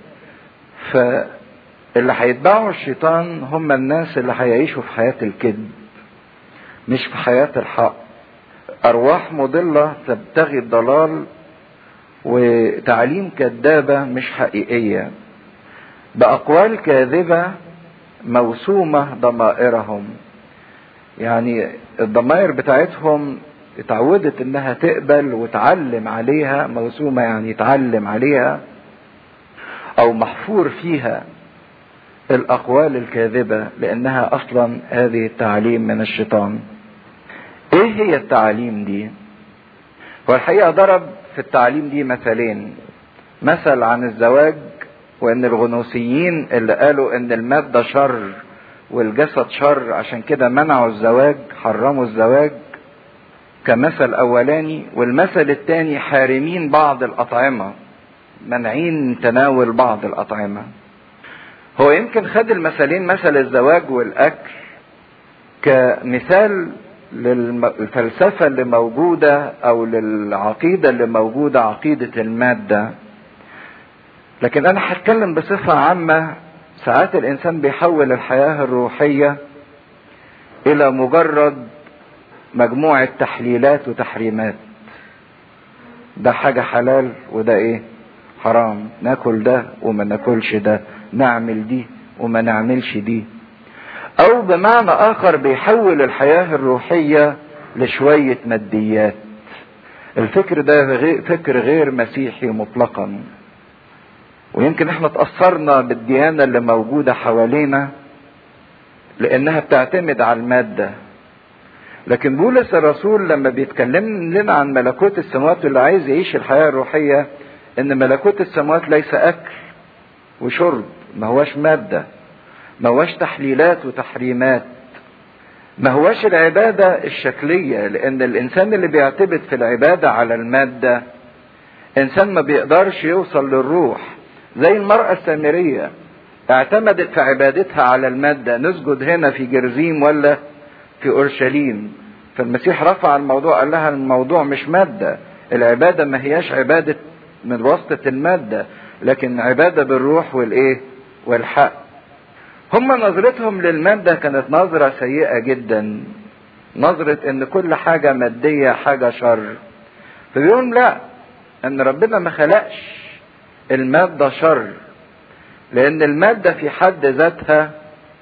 فاللي هيتبعوا الشيطان هم الناس اللي هيعيشوا في حياة الكذب مش في حياة الحق ارواح مضلة تبتغي الضلال وتعليم كذابة مش حقيقية بأقوال كاذبة موسومة ضمائرهم يعني الضمائر بتاعتهم اتعودت انها تقبل وتعلم عليها موسومة يعني تعلم عليها او محفور فيها الاقوال الكاذبة لانها اصلا هذه التعليم من الشيطان ايه هي التعاليم دي هو الحقيقة ضرب في التعليم دي مثلين مثل عن الزواج وان الغنوصيين اللي قالوا ان المادة شر والجسد شر عشان كده منعوا الزواج حرموا الزواج كمثل اولاني والمثل الثاني حارمين بعض الاطعمة منعين تناول بعض الاطعمة هو يمكن خد المثلين مثل الزواج والاكل كمثال للفلسفة اللي موجودة او للعقيدة اللي موجودة عقيدة المادة لكن انا هتكلم بصفة عامة ساعات الانسان بيحول الحياة الروحية الى مجرد مجموعة تحليلات وتحريمات ده حاجة حلال وده ايه حرام ناكل ده وما ناكلش ده نعمل دي وما نعملش دي او بمعنى اخر بيحول الحياة الروحية لشوية ماديات الفكر ده غير فكر غير مسيحي مطلقا ويمكن احنا تأثرنا بالديانة اللي موجودة حوالينا لانها بتعتمد على المادة لكن بولس الرسول لما بيتكلم لنا عن ملكوت السماوات واللي عايز يعيش الحياة الروحية ان ملكوت السماوات ليس اكل وشرب ما هوش مادة ما هوش تحليلات وتحريمات ما هوش العبادة الشكلية لان الانسان اللي بيعتمد في العبادة على المادة انسان ما بيقدرش يوصل للروح زي المرأة السامرية اعتمدت في عبادتها على المادة نسجد هنا في جرزيم ولا في اورشليم فالمسيح رفع الموضوع قال لها الموضوع مش مادة العبادة ما هياش عبادة من واسطة المادة لكن عبادة بالروح والايه والحق هم نظرتهم للمادة كانت نظرة سيئة جدا نظرة ان كل حاجة مادية حاجة شر فبيقولون لا ان ربنا ما خلقش المادة شر لان المادة في حد ذاتها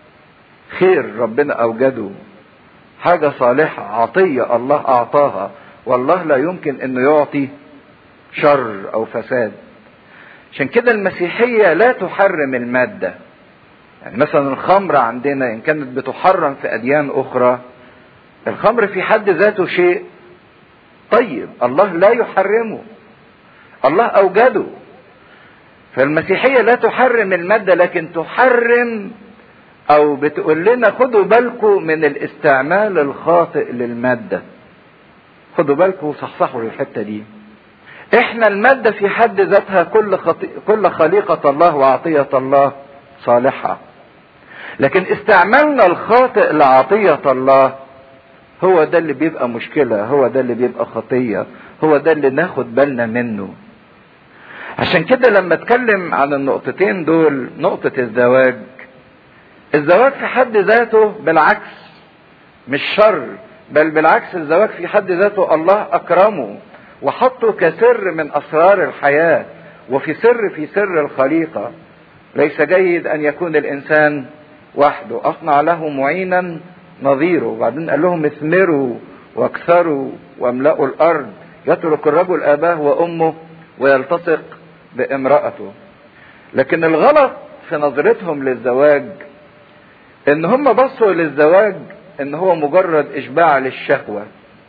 خير ربنا اوجده حاجة صالحة عطية الله اعطاها والله لا يمكن انه يعطي شر او فساد عشان كده المسيحية لا تحرم المادة يعني مثلا الخمر عندنا ان كانت بتحرم في اديان اخرى الخمر في حد ذاته شيء طيب الله لا يحرمه الله اوجده فالمسيحية لا تحرم المادة لكن تحرم او بتقول لنا خدوا بالكم من الاستعمال الخاطئ للمادة خدوا بالكم وصحصحوا الحتة دي احنا المادة في حد ذاتها كل, خطي... كل خليقة الله وعطية الله صالحة لكن استعمالنا الخاطئ لعطية الله هو ده اللي بيبقى مشكلة هو ده اللي بيبقى خطية هو ده اللي ناخد بالنا منه عشان كده لما اتكلم عن النقطتين دول نقطة الزواج الزواج في حد ذاته بالعكس مش شر بل بالعكس الزواج في حد ذاته الله اكرمه وحطه كسر من اسرار الحياة وفي سر في سر الخليقة ليس جيد ان يكون الانسان وحده اصنع له معينا نظيره وبعدين قال لهم اثمروا واكثروا واملأوا الارض يترك الرجل اباه وامه ويلتصق بامرأته لكن الغلط في نظرتهم للزواج ان هم بصوا للزواج ان هو مجرد اشباع للشهوة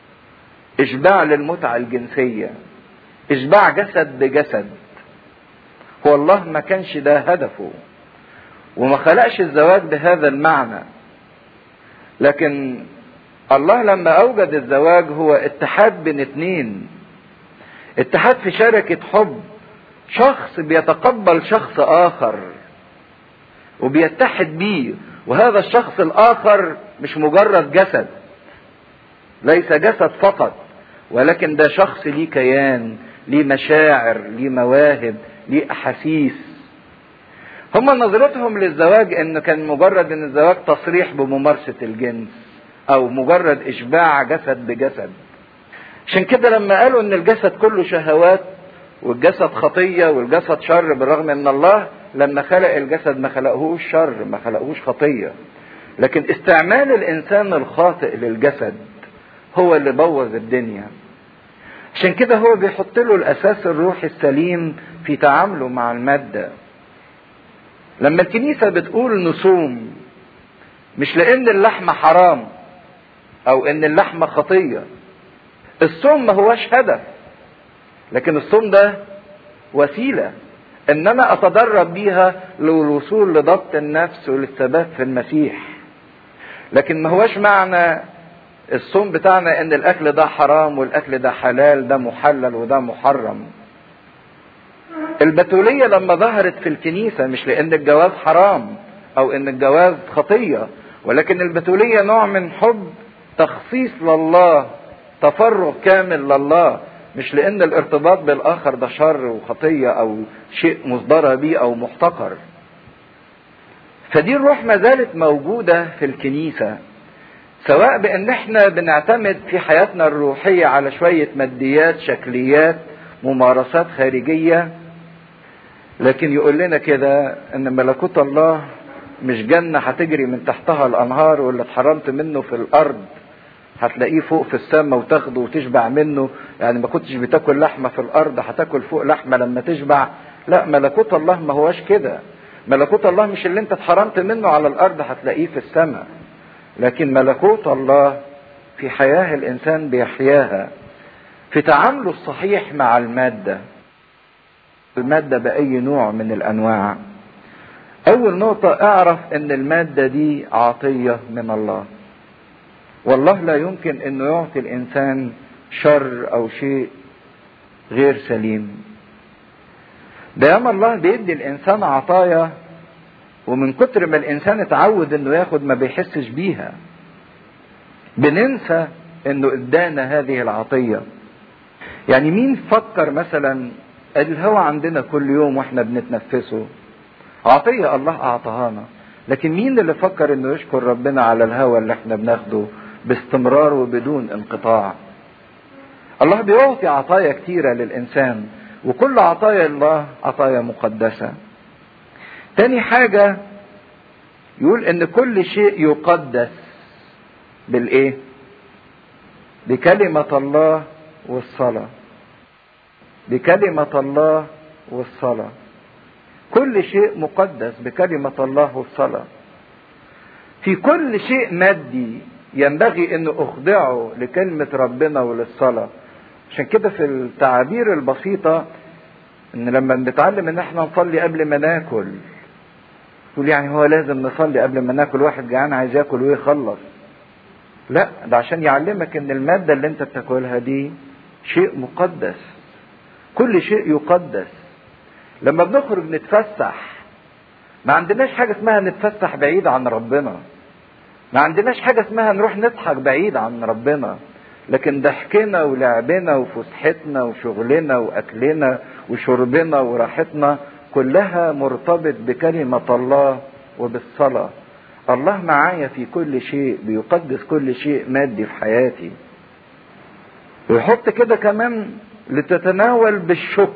اشباع للمتعة الجنسية اشباع جسد بجسد هو الله ما كانش ده هدفه وما خلقش الزواج بهذا المعنى لكن الله لما اوجد الزواج هو اتحاد بين اتنين اتحاد في شركة حب شخص بيتقبل شخص اخر وبيتحد بيه وهذا الشخص الاخر مش مجرد جسد ليس جسد فقط ولكن ده شخص ليه كيان ليه مشاعر ليه مواهب ليه احاسيس هم نظرتهم للزواج ان كان مجرد ان الزواج تصريح بممارسة الجنس او مجرد اشباع جسد بجسد عشان كده لما قالوا ان الجسد كله شهوات والجسد خطية والجسد شر بالرغم ان الله لما خلق الجسد ما خلقهوش شر ما خلقهوش خطية لكن استعمال الانسان الخاطئ للجسد هو اللي بوظ الدنيا عشان كده هو بيحط له الاساس الروحي السليم في تعامله مع المادة لما الكنيسة بتقول نصوم مش لان اللحمة حرام او ان اللحمة خطية الصوم ما هوش هدف لكن الصوم ده وسيلة ان انا اتدرب بيها للوصول لضبط النفس وللثبات في المسيح لكن ما هوش معنى الصوم بتاعنا ان الاكل ده حرام والاكل ده حلال ده محلل وده محرم البتولية لما ظهرت في الكنيسة مش لان الجواز حرام او ان الجواز خطية ولكن البتولية نوع من حب تخصيص لله تفرغ كامل لله مش لان الارتباط بالاخر ده شر وخطية او شيء مصدر بيه او محتقر فدي الروح ما زالت موجودة في الكنيسة سواء بان احنا بنعتمد في حياتنا الروحية على شوية ماديات شكليات ممارسات خارجية لكن يقول لنا كده ان ملكوت الله مش جنة هتجري من تحتها الانهار واللي اتحرمت منه في الارض هتلاقيه فوق في السماء وتاخده وتشبع منه يعني ما كنتش بتاكل لحمة في الارض هتاكل فوق لحمة لما تشبع لا ملكوت الله ما هواش كده ملكوت الله مش اللي انت اتحرمت منه على الارض هتلاقيه في السماء لكن ملكوت الله في حياة الانسان بيحياها في تعامله الصحيح مع المادة المادة بأي نوع من الأنواع أول نقطة اعرف أن المادة دي عطية من الله والله لا يمكن أنه يعطي الإنسان شر أو شيء غير سليم دائما الله بيدي الإنسان عطايا ومن كتر ما الإنسان اتعود أنه ياخد ما بيحسش بيها بننسى أنه ادانا هذه العطية يعني مين فكر مثلا الهواء عندنا كل يوم واحنا بنتنفسه عطية الله أعطاهانا لكن مين اللي فكر انه يشكر ربنا على الهواء اللي احنا بناخده باستمرار وبدون انقطاع الله بيعطي عطايا كتيرة للإنسان وكل عطايا الله عطايا مقدسة تاني حاجة يقول ان كل شيء يقدس بالايه بكلمة الله والصلاة بكلمة الله والصلاة كل شيء مقدس بكلمة الله والصلاة في كل شيء مادي ينبغي ان اخضعه لكلمة ربنا وللصلاة عشان كده في التعابير البسيطة ان لما بنتعلم ان احنا نصلي قبل ما ناكل تقول يعني هو لازم نصلي قبل ما ناكل واحد جعان عايز ياكل ويخلص لا ده عشان يعلمك ان المادة اللي انت بتاكلها دي شيء مقدس كل شيء يقدس لما بنخرج نتفسح ما عندناش حاجة اسمها نتفسح بعيد عن ربنا ما عندناش حاجة اسمها نروح نضحك بعيد عن ربنا لكن ضحكنا ولعبنا وفسحتنا وشغلنا واكلنا وشربنا وراحتنا كلها مرتبط بكلمة الله وبالصلاة الله معايا في كل شيء بيقدس كل شيء مادي في حياتي ويحط كده كمان لتتناول بالشكر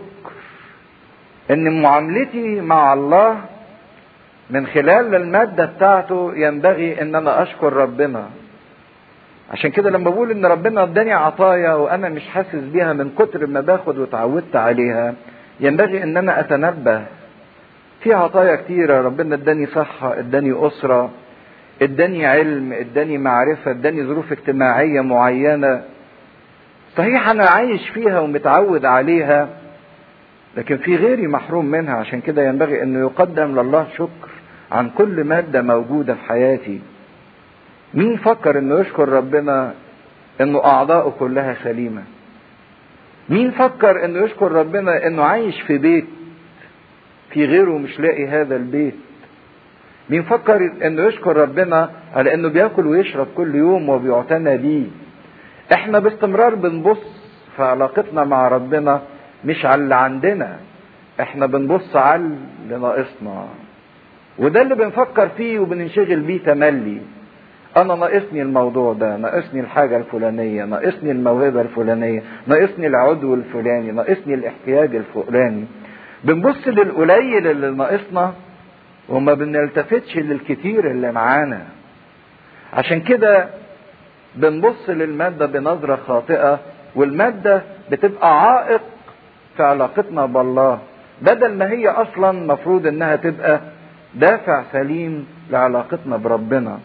ان معاملتي مع الله من خلال المادة بتاعته ينبغي ان انا اشكر ربنا عشان كده لما بقول ان ربنا اداني عطايا وانا مش حاسس بيها من كتر ما باخد وتعودت عليها ينبغي ان انا اتنبه في عطايا كتيرة ربنا اداني صحة اداني اسرة اداني علم اداني معرفة اداني ظروف اجتماعية معينة صحيح انا عايش فيها ومتعود عليها لكن في غيري محروم منها عشان كده ينبغي انه يقدم لله شكر عن كل مادة موجودة في حياتي مين فكر انه يشكر ربنا انه اعضاؤه كلها سليمة مين فكر انه يشكر ربنا انه عايش في بيت في غيره مش لاقي هذا البيت مين فكر انه يشكر ربنا على انه بياكل ويشرب كل يوم وبيعتنى بيه احنا باستمرار بنبص في علاقتنا مع ربنا مش على اللي عندنا احنا بنبص على اللي ناقصنا وده اللي بنفكر فيه وبننشغل بيه تملي انا ناقصني الموضوع ده ناقصني الحاجة الفلانية ناقصني الموهبة الفلانية ناقصني العضو الفلاني ناقصني الاحتياج الفلاني بنبص للقليل اللي ناقصنا وما بنلتفتش للكتير اللي معانا عشان كده بنبص للمادة بنظرة خاطئة والمادة بتبقى عائق في علاقتنا بالله بدل ما هي اصلا مفروض انها تبقى دافع سليم لعلاقتنا بربنا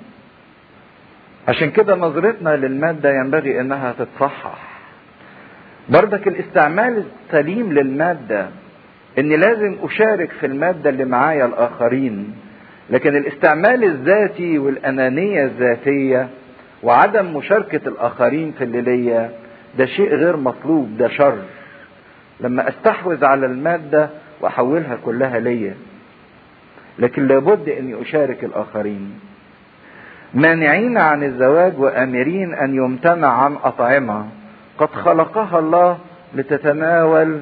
عشان كده نظرتنا للمادة ينبغي انها تتصحح بردك الاستعمال السليم للمادة اني لازم اشارك في المادة اللي معايا الاخرين لكن الاستعمال الذاتي والانانية الذاتية وعدم مشاركة الاخرين في اللي ليا ده شيء غير مطلوب ده شر لما استحوذ على المادة واحولها كلها ليا لكن لابد اني اشارك الاخرين مانعين عن الزواج وامرين ان يمتنع عن اطعمه قد خلقها الله لتتناول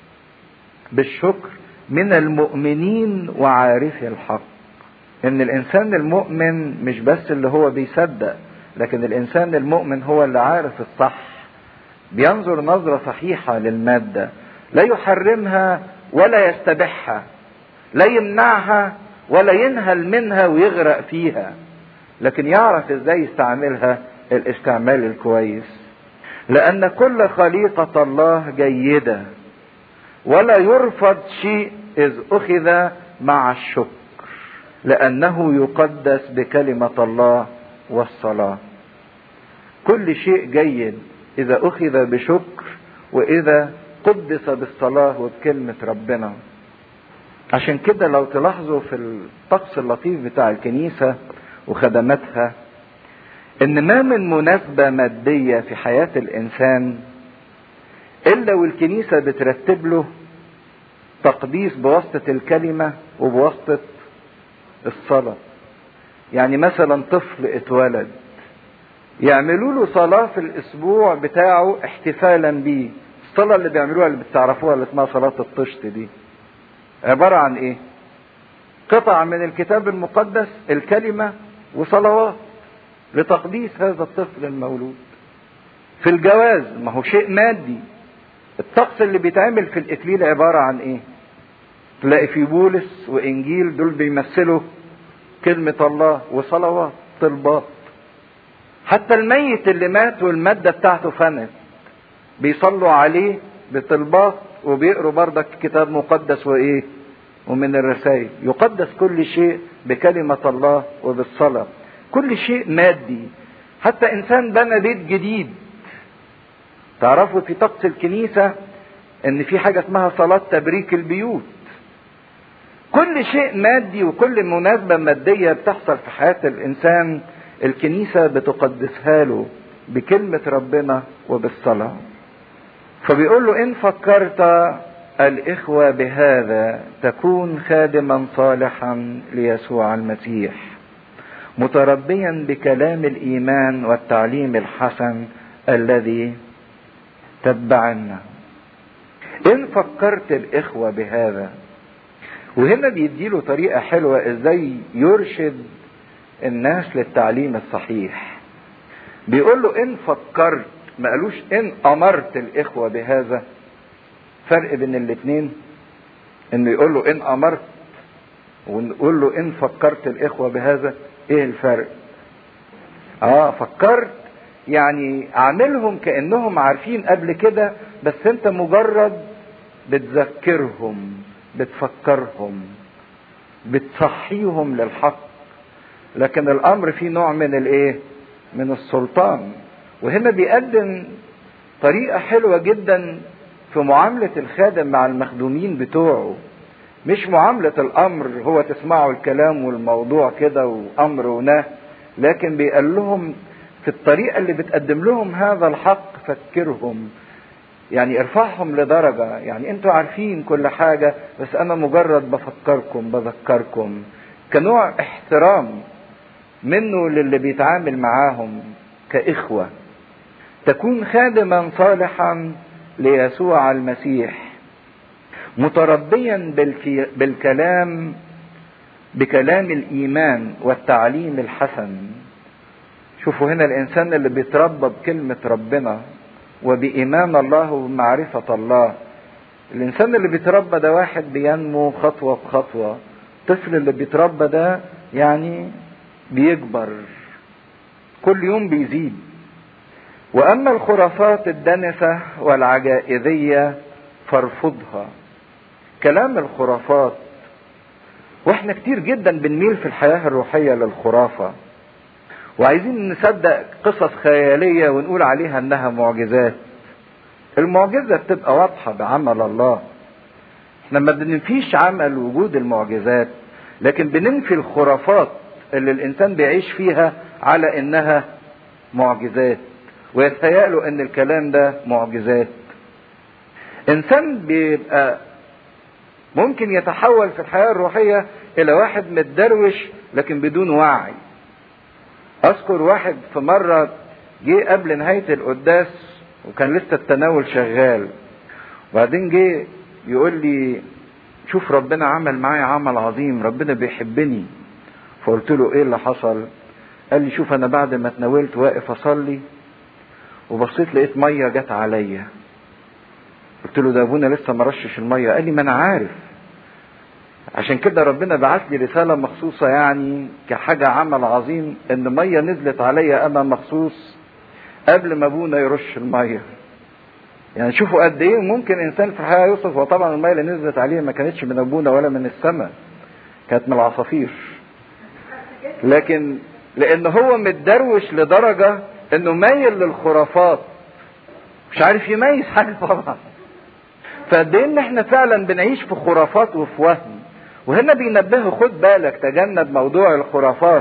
بالشكر من المؤمنين وعارفي الحق ان الانسان المؤمن مش بس اللي هو بيصدق لكن الانسان المؤمن هو اللي عارف الصح بينظر نظرة صحيحة للمادة لا يحرمها ولا يستبحها لا يمنعها ولا ينهل منها ويغرق فيها لكن يعرف ازاي يستعملها الاستعمال الكويس لان كل خليقة الله جيدة ولا يرفض شيء اذ اخذ مع الشكر لانه يقدس بكلمة الله والصلاة كل شيء جيد اذا اخذ بشكر واذا قدس بالصلاة وبكلمة ربنا عشان كده لو تلاحظوا في الطقس اللطيف بتاع الكنيسة وخدماتها ان ما من مناسبة مادية في حياة الانسان الا والكنيسة بترتب له تقديس بواسطة الكلمة وبواسطة الصلاة يعني مثلا طفل اتولد يعملوا له صلاة في الاسبوع بتاعه احتفالا بيه الصلاة اللي بيعملوها اللي بتعرفوها اللي اسمها صلاة الطشت دي عبارة عن ايه قطع من الكتاب المقدس الكلمة وصلوات لتقديس هذا الطفل المولود في الجواز ما هو شيء مادي الطقس اللي بيتعمل في الاكليل عبارة عن ايه تلاقي في بولس وانجيل دول بيمثلوا كلمة الله وصلوات طلبات حتى الميت اللي مات والمادة بتاعته فنت بيصلوا عليه بطلبات وبيقروا بردك كتاب مقدس وايه ومن الرسائل يقدس كل شيء بكلمة الله وبالصلاة كل شيء مادي حتى انسان بنى بيت جديد تعرفوا في طقس الكنيسة ان في حاجة اسمها صلاة تبريك البيوت كل شيء مادي وكل مناسبة مادية بتحصل في حياة الانسان الكنيسة بتقدسها له بكلمة ربنا وبالصلاة فبيقول له ان فكرت الاخوة بهذا تكون خادما صالحا ليسوع المسيح متربيا بكلام الايمان والتعليم الحسن الذي تتبعنا ان فكرت الاخوة بهذا وهنا بيديله طريقة حلوة ازاي يرشد الناس للتعليم الصحيح بيقول له ان فكرت ما قالوش ان امرت الاخوة بهذا فرق بين الاثنين انه يقول له ان امرت ونقول له ان فكرت الاخوة بهذا ايه الفرق اه فكرت يعني اعملهم كانهم عارفين قبل كده بس انت مجرد بتذكرهم بتفكرهم بتصحيهم للحق لكن الامر فيه نوع من الايه من السلطان وهنا بيقدم طريقة حلوة جدا في معاملة الخادم مع المخدومين بتوعه مش معاملة الأمر هو تسمعوا الكلام والموضوع كده وأمر ونهي لكن بيقال لهم في الطريقة اللي بتقدم لهم هذا الحق فكرهم يعني ارفعهم لدرجة يعني انتوا عارفين كل حاجة بس انا مجرد بفكركم بذكركم كنوع احترام منه للي بيتعامل معاهم كإخوة تكون خادما صالحا ليسوع المسيح متربيا بالكلام بكلام الايمان والتعليم الحسن شوفوا هنا الانسان اللي بيتربى بكلمة ربنا وبإيمان الله وبمعرفة الله الانسان اللي بيتربى ده واحد بينمو خطوة بخطوة الطفل اللي بيتربى ده يعني بيكبر كل يوم بيزيد واما الخرافات الدنسة والعجائزية فارفضها كلام الخرافات واحنا كتير جدا بنميل في الحياة الروحية للخرافة وعايزين نصدق قصص خيالية ونقول عليها انها معجزات المعجزة بتبقى واضحة بعمل الله احنا ما بننفيش عمل وجود المعجزات لكن بننفي الخرافات اللي الانسان بيعيش فيها على انها معجزات ويتهيأ له ان الكلام ده معجزات انسان بيبقى ممكن يتحول في الحياة الروحية الى واحد متدروش لكن بدون وعي اذكر واحد في مرة جه قبل نهاية القداس وكان لسه التناول شغال وبعدين جه يقول لي شوف ربنا عمل معايا عمل عظيم ربنا بيحبني فقلت له ايه اللي حصل قال لي شوف انا بعد ما اتناولت واقف اصلي وبصيت لقيت ميه جت عليا قلت له ده ابونا لسه ما رشش الميه قال لي ما انا عارف عشان كده ربنا بعت لي رساله مخصوصه يعني كحاجه عمل عظيم ان ميه نزلت عليا انا مخصوص قبل ما ابونا يرش الميه يعني شوفوا قد ايه ممكن انسان في الحياه يوصف وطبعا الميه اللي نزلت عليه ما كانتش من ابونا ولا من السماء كانت من العصافير لكن لان هو متدروش لدرجه انه مايل للخرافات مش عارف يميز حاجه طبعا فقد ايه ان احنا فعلا بنعيش في خرافات وفي وهم وهنا بينبهه خد بالك تجنب موضوع الخرافات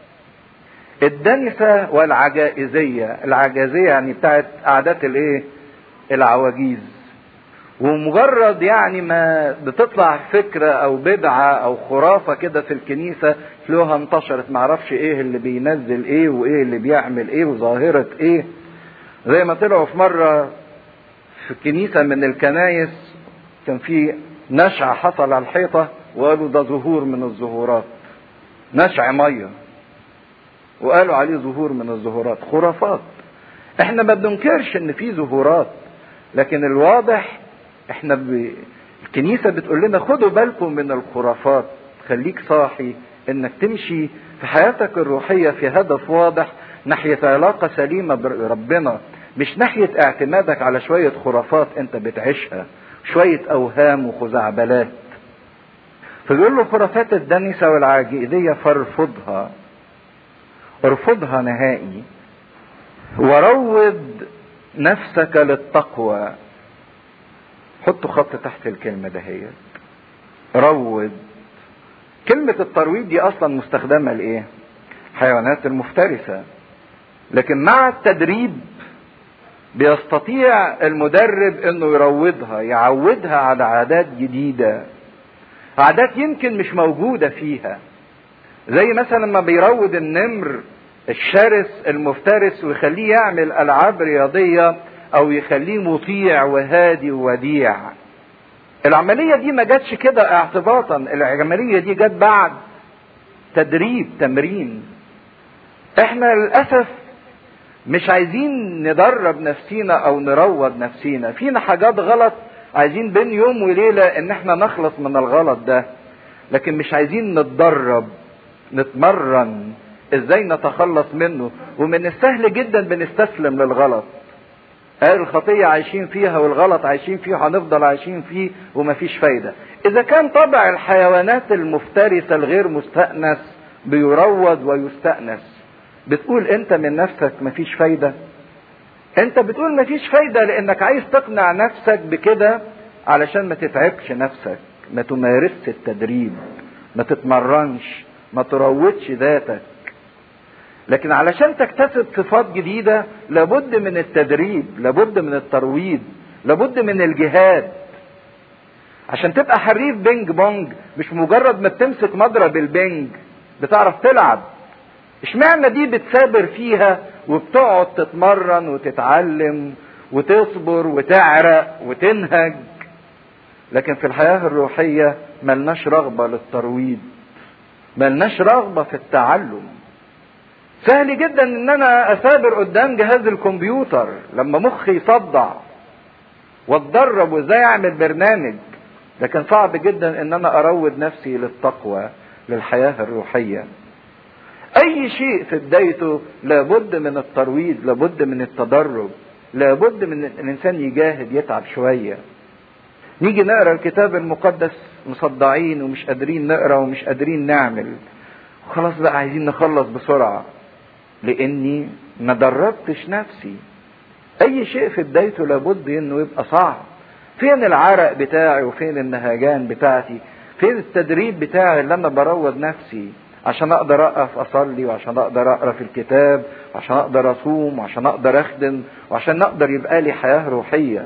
الدنسة والعجائزية العجائزية يعني بتاعت عادات الايه العواجيز ومجرد يعني ما بتطلع فكرة او بدعة او خرافة كده في الكنيسة تلاقوها انتشرت معرفش ايه اللي بينزل ايه وايه اللي بيعمل ايه وظاهرة ايه زي ما طلعوا في مرة في كنيسة من الكنايس كان في نشع حصل على الحيطة وقالوا ده ظهور من الظهورات نشع مية وقالوا عليه ظهور من الظهورات خرافات احنا ما بننكرش ان في ظهورات لكن الواضح احنا ب... الكنيسة بتقول لنا خدوا بالكم من الخرافات خليك صاحي انك تمشي في حياتك الروحية في هدف واضح ناحية علاقة سليمة بربنا مش ناحية اعتمادك على شوية خرافات انت بتعيشها شوية اوهام وخزعبلات فبيقول له خرافات الدنسة والعاجئية فارفضها ارفضها نهائي وروض نفسك للتقوى حطوا خط تحت الكلمة دهيت روض كلمة الترويض دي أصلا مستخدمة لإيه؟ حيوانات المفترسة لكن مع التدريب بيستطيع المدرب انه يروضها يعودها على عادات جديدة عادات يمكن مش موجودة فيها زي مثلا ما بيروض النمر الشرس المفترس ويخليه يعمل العاب رياضية او يخليه مطيع وهادي ووديع العملية دي ما جاتش كده اعتباطا العملية دي جت بعد تدريب تمرين احنا للأسف مش عايزين ندرب نفسينا او نروض نفسينا فينا حاجات غلط عايزين بين يوم وليلة ان احنا نخلص من الغلط ده لكن مش عايزين نتدرب نتمرن ازاي نتخلص منه ومن السهل جدا بنستسلم للغلط قال الخطية عايشين فيها والغلط عايشين فيه هنفضل عايشين فيه ومفيش فايدة إذا كان طبع الحيوانات المفترسة الغير مستأنس بيروض ويستأنس بتقول أنت من نفسك مفيش فايدة أنت بتقول مفيش فايدة لأنك عايز تقنع نفسك بكده علشان ما تتعبش نفسك ما تمارسش التدريب ما تتمرنش ما تروضش ذاتك لكن علشان تكتسب صفات جديدة لابد من التدريب لابد من الترويض لابد من الجهاد عشان تبقى حريف بينج بونج مش مجرد ما بتمسك مضرب البنج بتعرف تلعب اشمعنى دي بتثابر فيها وبتقعد تتمرن وتتعلم وتصبر وتعرق وتنهج لكن في الحياة الروحية ملناش رغبة للترويض ملناش رغبة في التعلم سهل جدا ان انا اثابر قدام جهاز الكمبيوتر لما مخي يصدع واتدرب وازاي اعمل برنامج لكن صعب جدا ان انا اروض نفسي للتقوى للحياة الروحية اي شيء في بدايته لابد من الترويض لابد من التدرب لابد من الانسان يجاهد يتعب شوية نيجي نقرا الكتاب المقدس مصدعين ومش قادرين نقرا ومش قادرين نعمل خلاص بقى عايزين نخلص بسرعة لاني ما دربتش نفسي اي شيء في بدايته لابد انه يبقى صعب فين العرق بتاعي وفين النهجان بتاعتي فين التدريب بتاعي اللي انا بروض نفسي عشان اقدر اقف اصلي وعشان اقدر اقرا في الكتاب وعشان اقدر اصوم وعشان اقدر اخدم وعشان اقدر يبقى لي حياه روحيه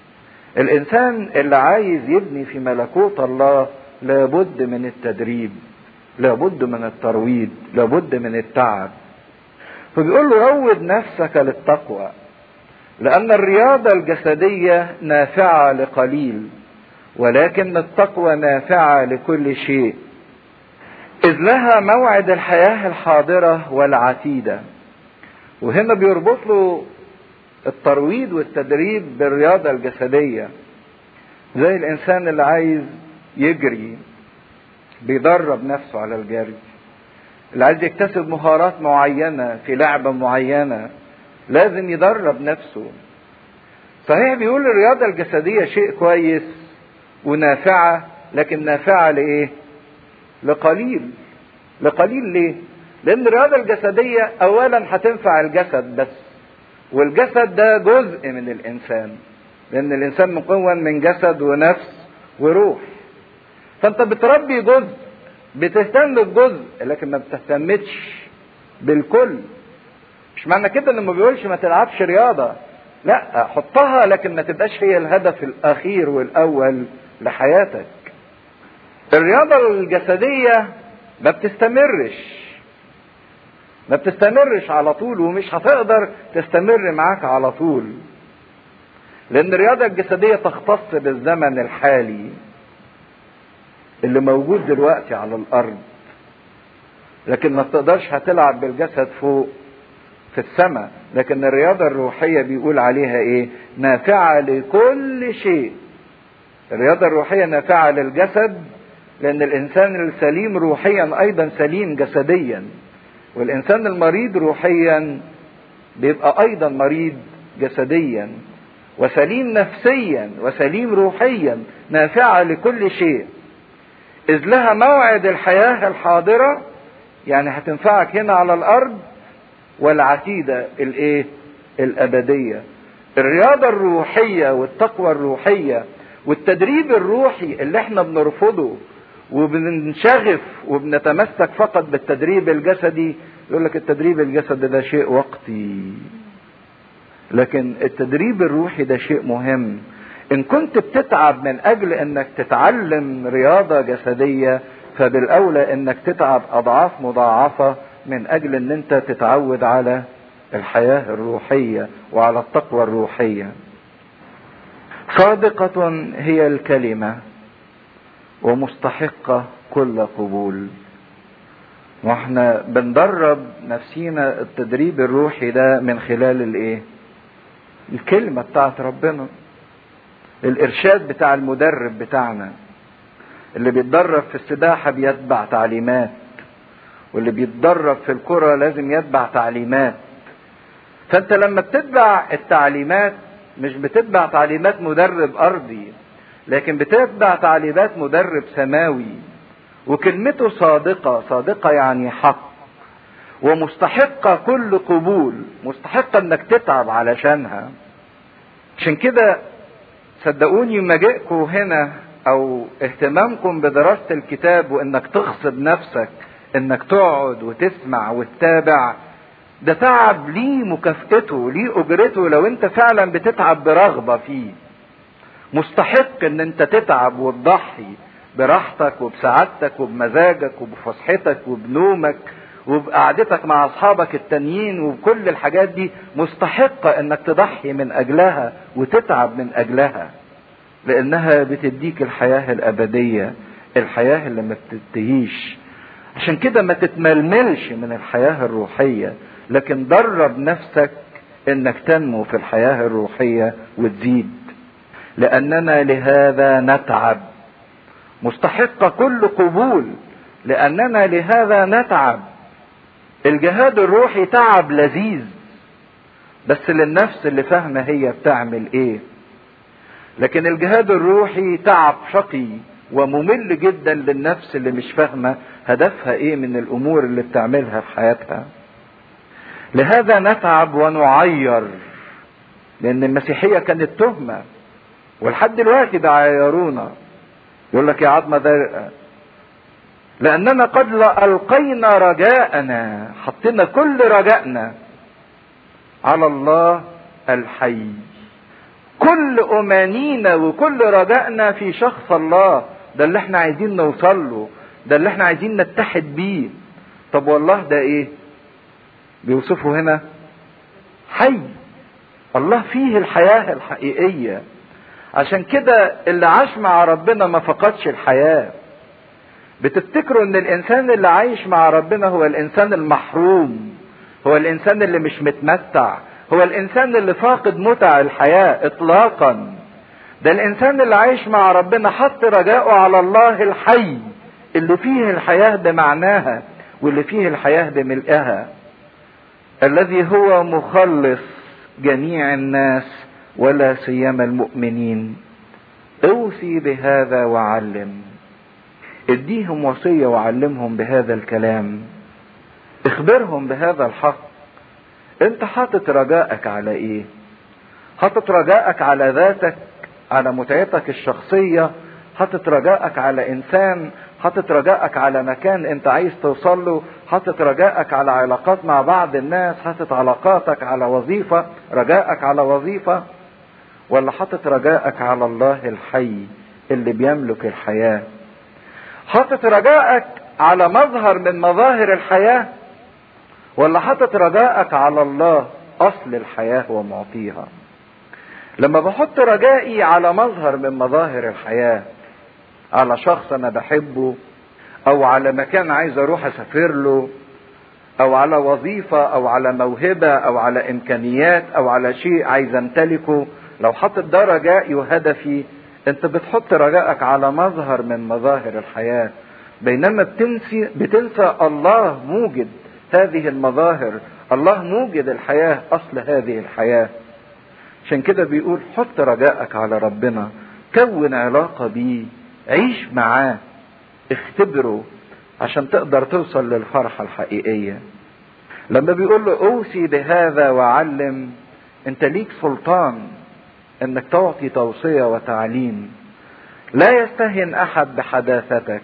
الانسان اللي عايز يبني في ملكوت الله لابد من التدريب لابد من الترويض لابد من التعب فبيقول له روض نفسك للتقوى لأن الرياضة الجسدية نافعة لقليل ولكن التقوى نافعة لكل شيء إذ لها موعد الحياة الحاضرة والعتيدة وهنا بيربط له الترويض والتدريب بالرياضة الجسدية زي الإنسان اللي عايز يجري بيدرب نفسه على الجري اللي عايز يكتسب مهارات معينة في لعبة معينة لازم يدرب نفسه صحيح بيقول الرياضة الجسدية شيء كويس ونافعة لكن نافعة لإيه؟ لقليل لقليل ليه؟ لأن الرياضة الجسدية أولا هتنفع الجسد بس والجسد ده جزء من الإنسان لأن الإنسان مكون من جسد ونفس وروح فأنت بتربي جزء بتهتم بجزء لكن ما بتهتمتش بالكل مش معنى كده انه ما بيقولش ما تلعبش رياضه لا حطها لكن ما تبقاش هي الهدف الاخير والاول لحياتك الرياضه الجسديه ما بتستمرش ما بتستمرش على طول ومش هتقدر تستمر معاك على طول لان الرياضه الجسديه تختص بالزمن الحالي اللي موجود دلوقتي على الارض لكن ما تقدرش هتلعب بالجسد فوق في السماء لكن الرياضة الروحية بيقول عليها ايه نافعة لكل شيء الرياضة الروحية نافعة للجسد لأن الإنسان السليم روحيا أيضا سليم جسديا والإنسان المريض روحيا بيبقى أيضا مريض جسديا وسليم نفسيا وسليم روحيا نافعة لكل شيء إذ لها موعد الحياة الحاضرة يعني هتنفعك هنا على الأرض والعتيدة الايه الابدية الرياضة الروحية والتقوى الروحية والتدريب الروحي اللي احنا بنرفضه وبننشغف وبنتمسك فقط بالتدريب الجسدي يقول لك التدريب الجسدي ده شيء وقتي لكن التدريب الروحي ده شيء مهم ان كنت بتتعب من اجل انك تتعلم رياضة جسدية فبالاولى انك تتعب اضعاف مضاعفة من اجل ان انت تتعود على الحياة الروحية وعلى التقوى الروحية صادقة هي الكلمة ومستحقة كل قبول واحنا بندرب نفسينا التدريب الروحي ده من خلال الايه الكلمة بتاعت ربنا الارشاد بتاع المدرب بتاعنا اللي بيتدرب في السباحة بيتبع تعليمات واللي بيتدرب في الكرة لازم يتبع تعليمات فانت لما بتتبع التعليمات مش بتتبع تعليمات مدرب ارضي لكن بتتبع تعليمات مدرب سماوي وكلمته صادقة صادقة يعني حق ومستحقة كل قبول مستحقة انك تتعب علشانها عشان كده صدقوني مجيئكم هنا او اهتمامكم بدراسة الكتاب وانك تغصب نفسك انك تقعد وتسمع وتتابع ده تعب ليه مكافئته ليه اجرته لو انت فعلا بتتعب برغبة فيه مستحق ان انت تتعب وتضحي براحتك وبسعادتك وبمزاجك وبفصحتك وبنومك وبقعدتك مع اصحابك التانيين وبكل الحاجات دي مستحقة انك تضحي من اجلها وتتعب من اجلها لانها بتديك الحياة الابدية الحياة اللي ما بتنتهيش عشان كده ما تتململش من الحياة الروحية لكن درب نفسك انك تنمو في الحياة الروحية وتزيد لاننا لهذا نتعب مستحقة كل قبول لاننا لهذا نتعب الجهاد الروحي تعب لذيذ بس للنفس اللي فاهمة هي بتعمل ايه لكن الجهاد الروحي تعب شقي وممل جدا للنفس اللي مش فاهمة هدفها ايه من الامور اللي بتعملها في حياتها لهذا نتعب ونعير لان المسيحية كانت تهمة ولحد دلوقتي بيعيرونا يقول لك يا عظمة ده لاننا قد القينا رجاءنا حطينا كل رجائنا على الله الحي كل امانينا وكل رجائنا في شخص الله ده اللي احنا عايزين نوصل له ده اللي احنا عايزين نتحد بيه طب والله ده ايه بيوصفه هنا حي الله فيه الحياة الحقيقية عشان كده اللي عاش مع ربنا ما فقدش الحياة بتفتكروا ان الانسان اللي عايش مع ربنا هو الانسان المحروم هو الانسان اللي مش متمتع هو الانسان اللي فاقد متع الحياة اطلاقا ده الانسان اللي عايش مع ربنا حط رجاءه على الله الحي اللي فيه الحياة بمعناها واللي فيه الحياة بملئها الذي هو مخلص جميع الناس ولا سيما المؤمنين اوصي بهذا وعلم اديهم وصية وعلمهم بهذا الكلام اخبرهم بهذا الحق انت حاطط رجائك على ايه حاطط رجائك على ذاتك على متعتك الشخصية حاطط رجائك على انسان حاطط رجائك على مكان انت عايز توصل له حاطط رجائك على علاقات مع بعض الناس حاطط علاقاتك على وظيفة رجائك على وظيفة ولا حاطط رجائك على الله الحي اللي بيملك الحياة حاطط رجائك على مظهر من مظاهر الحياة ولا حاطط رجائك على الله اصل الحياة ومعطيها لما بحط رجائي على مظهر من مظاهر الحياة على شخص انا بحبه او على مكان عايز اروح اسافر له او على وظيفة او على موهبة او على امكانيات او على شيء عايز امتلكه لو حطت ده رجائي وهدفي انت بتحط رجائك على مظهر من مظاهر الحياة بينما بتنسي بتنسى الله موجد هذه المظاهر الله موجد الحياة اصل هذه الحياة عشان كده بيقول حط رجائك على ربنا كون علاقة بيه عيش معاه اختبره عشان تقدر توصل للفرحة الحقيقية لما بيقول له اوصي بهذا وعلم انت ليك سلطان انك تعطي توصية وتعليم لا يستهن احد بحداثتك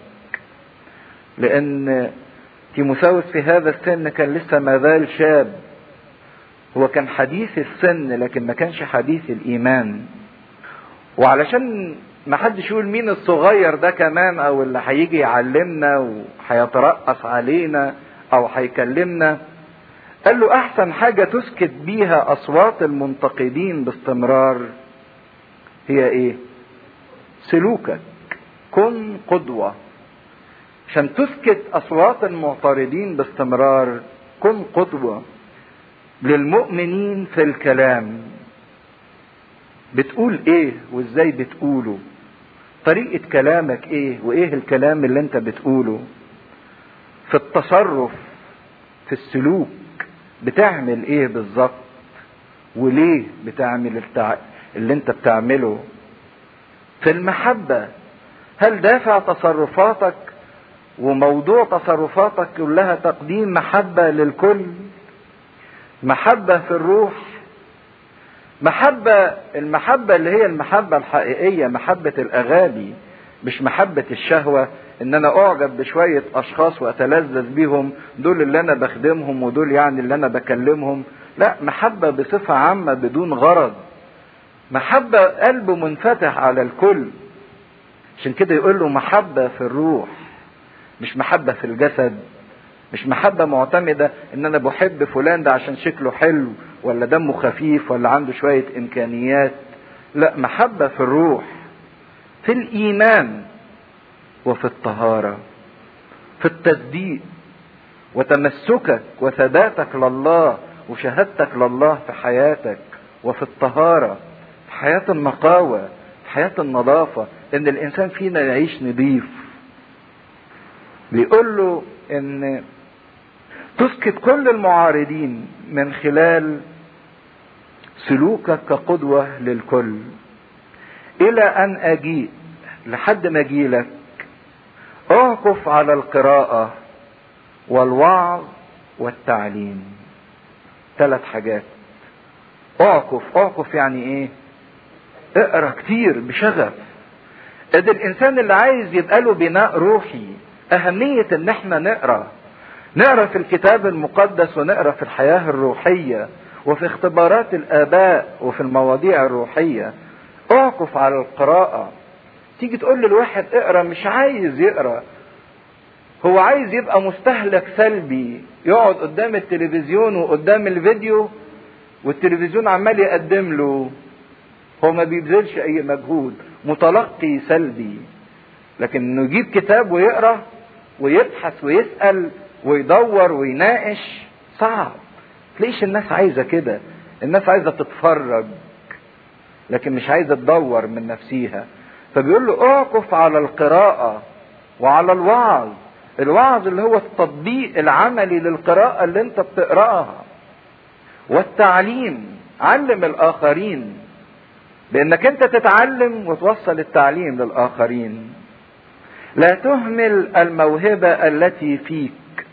لان تيموثاوس في هذا السن كان لسه ما زال شاب هو كان حديث السن لكن ما كانش حديث الايمان وعلشان ما حدش يقول مين الصغير ده كمان او اللي هيجي يعلمنا وهيترأس علينا او هيكلمنا قال له احسن حاجة تسكت بيها اصوات المنتقدين باستمرار هي ايه سلوكك كن قدوة عشان تسكت اصوات المعترضين باستمرار كن قدوة للمؤمنين في الكلام بتقول ايه وازاي بتقوله طريقة كلامك ايه وايه الكلام اللي انت بتقوله في التصرف في السلوك بتعمل ايه بالظبط وليه بتعمل التع... اللي انت بتعمله في المحبة هل دافع تصرفاتك وموضوع تصرفاتك كلها تقديم محبة للكل محبة في الروح محبة المحبة اللي هي المحبة الحقيقية محبة الأغاني مش محبة الشهوة ان انا اعجب بشوية اشخاص واتلذذ بيهم دول اللي انا بخدمهم ودول يعني اللي انا بكلمهم لا محبة بصفة عامة بدون غرض محبة قلبه منفتح على الكل عشان كده يقول له محبة في الروح مش محبة في الجسد مش محبة معتمدة ان انا بحب فلان ده عشان شكله حلو ولا دمه خفيف ولا عنده شوية امكانيات لا محبة في الروح في الايمان وفي الطهارة في التصديق وتمسكك وثباتك لله وشهادتك لله في حياتك وفي الطهارة في حياة النقاوة في حياة النظافة ان الانسان فينا يعيش نظيف بيقول له ان تسكت كل المعارضين من خلال سلوكك كقدوة للكل الى ان اجيء لحد ما اجيلك اعكف على القراءة والوعظ والتعليم ثلاث حاجات اعكف اعكف يعني ايه اقرا كتير بشغف ادي الانسان اللي عايز يبقى له بناء روحي اهمية ان احنا نقرا نقرا في الكتاب المقدس ونقرا في الحياة الروحية وفي اختبارات الاباء وفي المواضيع الروحية اعكف على القراءة تيجي تقول للواحد اقرا مش عايز يقرا هو عايز يبقى مستهلك سلبي يقعد قدام التلفزيون وقدام الفيديو والتلفزيون عمال يقدم له هو ما بيبذلش اي مجهود متلقي سلبي لكن انه يجيب كتاب ويقرا ويبحث ويسال ويدور ويناقش صعب تلاقيش الناس عايزه كده الناس عايزه تتفرج لكن مش عايزه تدور من نفسيها فبيقول له اعكف على القراءه وعلى الوعظ الوعظ اللي هو التطبيق العملي للقراءه اللي انت بتقراها والتعليم علم الاخرين بانك انت تتعلم وتوصل التعليم للاخرين لا تهمل الموهبه التي فيك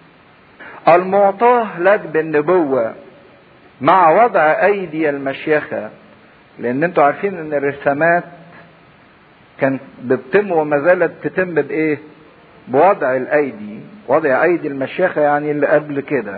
المعطاه لك بالنبوه مع وضع ايدي المشيخه لان انتوا عارفين ان الرسامات كانت بتتم وما زالت تتم بايه بوضع الايدي وضع ايدي المشيخه يعني اللي قبل كده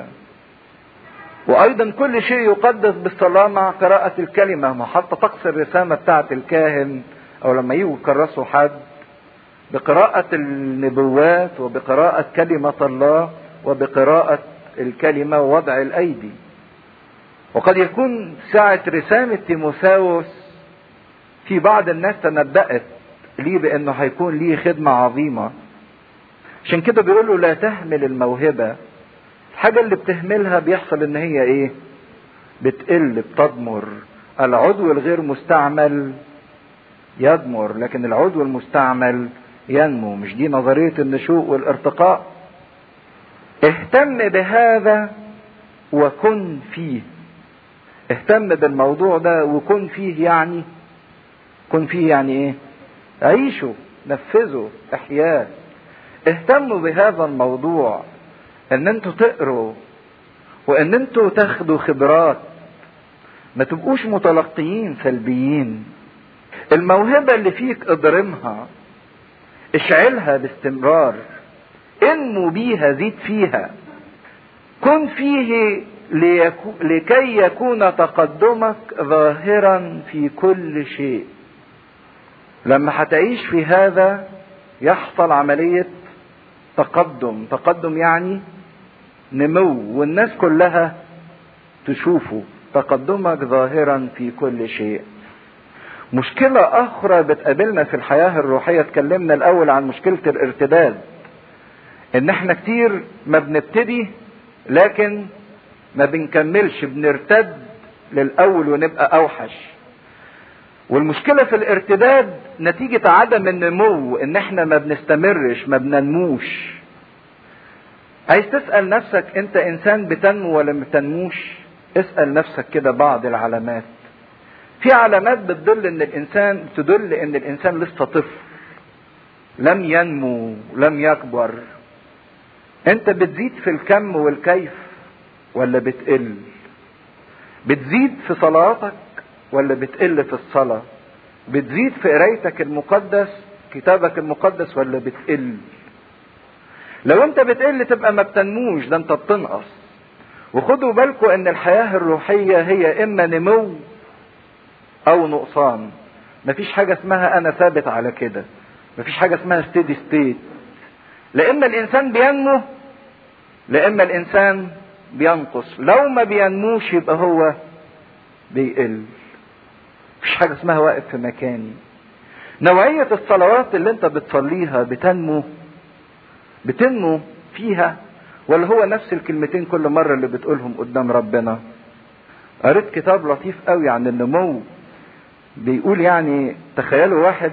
وايضا كل شيء يقدس بالصلاه مع قراءه الكلمه ما حتى طقس الرسامه بتاعه الكاهن او لما يجوا يكرسوا حد بقراءة النبوات وبقراءة كلمة الله وبقراءة الكلمة ووضع الأيدي وقد يكون ساعة رسامة تيموثاوس في بعض الناس تنبأت ليه بأنه هيكون ليه خدمة عظيمة عشان كده بيقولوا لا تهمل الموهبة الحاجة اللي بتهملها بيحصل ان هي ايه بتقل بتضمر العضو الغير مستعمل يضمر لكن العضو المستعمل ينمو مش دي نظرية النشوء والارتقاء اهتم بهذا وكن فيه اهتم بالموضوع ده وكن فيه يعني كن فيه يعني ايه عيشوا نفذوا احياه اهتموا بهذا الموضوع ان انتوا تقروا وان انتوا تاخدوا خبرات ما تبقوش متلقيين سلبيين الموهبة اللي فيك اضرمها اشعلها باستمرار انمو بيها زيد فيها كن فيه ليكو لكي يكون تقدمك ظاهرا في كل شيء لما هتعيش في هذا يحصل عملية تقدم تقدم يعني نمو والناس كلها تشوفه تقدمك ظاهرا في كل شيء مشكلة أخرى بتقابلنا في الحياة الروحية اتكلمنا الأول عن مشكلة الارتداد إن إحنا كتير ما بنبتدي لكن ما بنكملش بنرتد للأول ونبقى أوحش والمشكلة في الارتداد نتيجة عدم النمو إن إحنا ما بنستمرش ما بننموش عايز تسأل نفسك أنت إنسان بتنمو ولا ما بتنموش اسأل نفسك كده بعض العلامات في علامات بتدل ان الانسان تدل ان الانسان لسه طفل لم ينمو لم يكبر انت بتزيد في الكم والكيف ولا بتقل بتزيد في صلاتك ولا بتقل في الصلاة بتزيد في قرايتك المقدس كتابك المقدس ولا بتقل لو انت بتقل تبقى ما بتنموش ده انت بتنقص وخدوا بالكم ان الحياة الروحية هي اما نمو او نقصان مفيش حاجة اسمها انا ثابت على كده مفيش حاجة اسمها ستيدي ستيت لا اما الانسان بينمو لا اما الانسان بينقص لو ما بينموش يبقى هو بيقل مفيش حاجة اسمها واقف في مكاني نوعية الصلوات اللي انت بتصليها بتنمو بتنمو فيها ولا هو نفس الكلمتين كل مرة اللي بتقولهم قدام ربنا قريت كتاب لطيف قوي عن النمو بيقول يعني تخيلوا واحد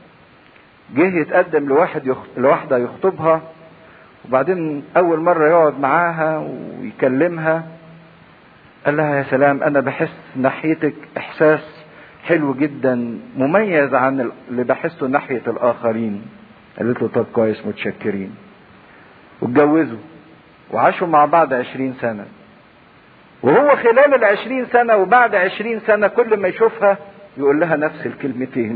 جه يتقدم لواحد يخ... لواحدة يخطبها وبعدين أول مرة يقعد معاها ويكلمها قال لها يا سلام أنا بحس ناحيتك إحساس حلو جدا مميز عن اللي بحسه ناحية الآخرين قالت له طب كويس متشكرين واتجوزوا وعاشوا مع بعض عشرين سنة وهو خلال العشرين سنة وبعد عشرين سنة كل ما يشوفها يقول لها نفس الكلمتين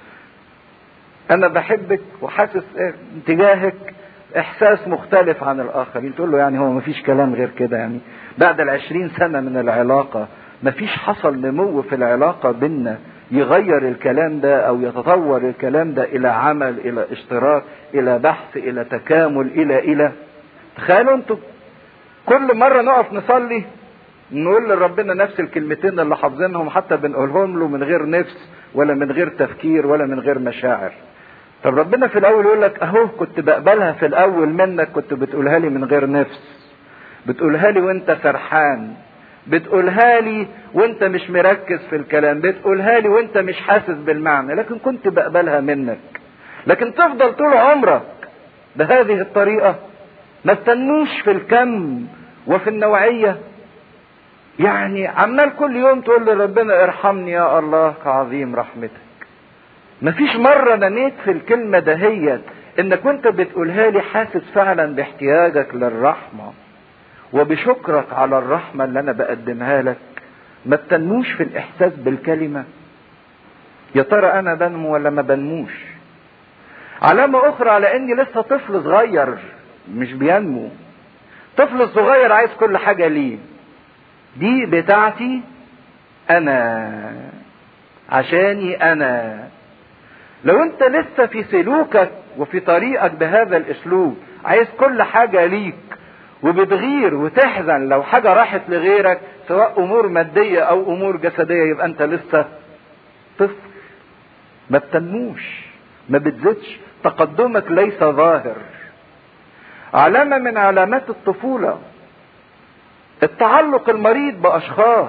أنا بحبك وحاسس تجاهك إحساس مختلف عن الآخرين تقول له يعني هو مفيش كلام غير كده يعني بعد العشرين سنة من العلاقة مفيش حصل نمو في العلاقة بينا يغير الكلام ده او يتطور الكلام ده الى عمل الى اشتراك الى بحث الى تكامل الى الى تخيلوا انتوا كل مرة نقف نصلي نقول لربنا نفس الكلمتين اللي حافظينهم حتى بنقولهم له من غير نفس ولا من غير تفكير ولا من غير مشاعر طب ربنا في الاول يقول لك اهو كنت بقبلها في الاول منك كنت بتقولها لي من غير نفس بتقولها لي وانت سرحان بتقولها لي وانت مش مركز في الكلام بتقولها لي وانت مش حاسس بالمعنى لكن كنت بقبلها منك لكن تفضل طول عمرك بهذه الطريقة ما تستنوش في الكم وفي النوعية يعني عمال كل يوم تقول لربنا ارحمني يا الله كعظيم رحمتك مفيش مرة نميت في الكلمة دهيت انك وانت بتقولها لي حاسس فعلا باحتياجك للرحمه وبشكرك على الرحمة اللي أنا بقدمها لك ما تنموش في الإحساس بالكلمة يا ترى أنا بنمو ولا ما بنموش علامة أخرى على إني لسه طفل صغير مش بينمو طفل صغير عايز كل حاجة ليه دي بتاعتي أنا عشاني أنا لو أنت لسه في سلوكك وفي طريقك بهذا الأسلوب عايز كل حاجة ليك وبتغير وتحزن لو حاجة راحت لغيرك سواء أمور مادية أو أمور جسدية يبقى أنت لسه طفل ما بتنموش ما بتزيدش تقدمك ليس ظاهر علامة من علامات الطفولة التعلق المريض بأشخاص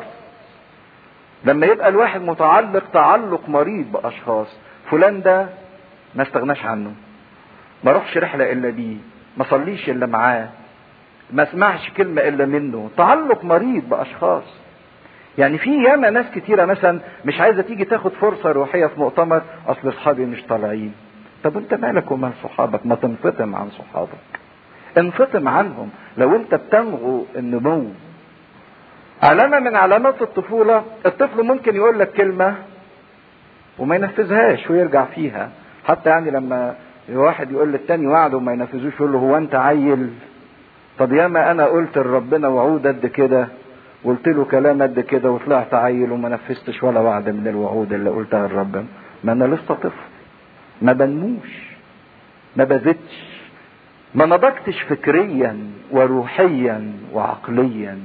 لما يبقى الواحد متعلق تعلق مريض بأشخاص فلان ده ما استغناش عنه ما روحش رحلة إلا بيه ما صليش إلا معاه ما اسمعش كلمة إلا منه تعلق مريض بأشخاص يعني في ياما ناس كتيرة مثلا مش عايزة تيجي تاخد فرصة روحية في مؤتمر أصل أصحابي مش طالعين طب أنت مالك ومال صحابك ما تنفطم عن صحابك انفطم عنهم لو أنت بتنغو النمو علامة من علامات الطفولة الطفل ممكن يقول لك كلمة وما ينفذهاش ويرجع فيها حتى يعني لما واحد يقول للتاني وعد وما ينفذوش يقول له هو انت عيل طب ياما انا قلت لربنا وعود قد كده قلت له كلام قد كده وطلعت عيل وما نفذتش ولا وعد من الوعود اللي قلتها لربنا ما انا لسه طفل ما بنموش ما بزدش ما نضجتش فكريا وروحيا وعقليا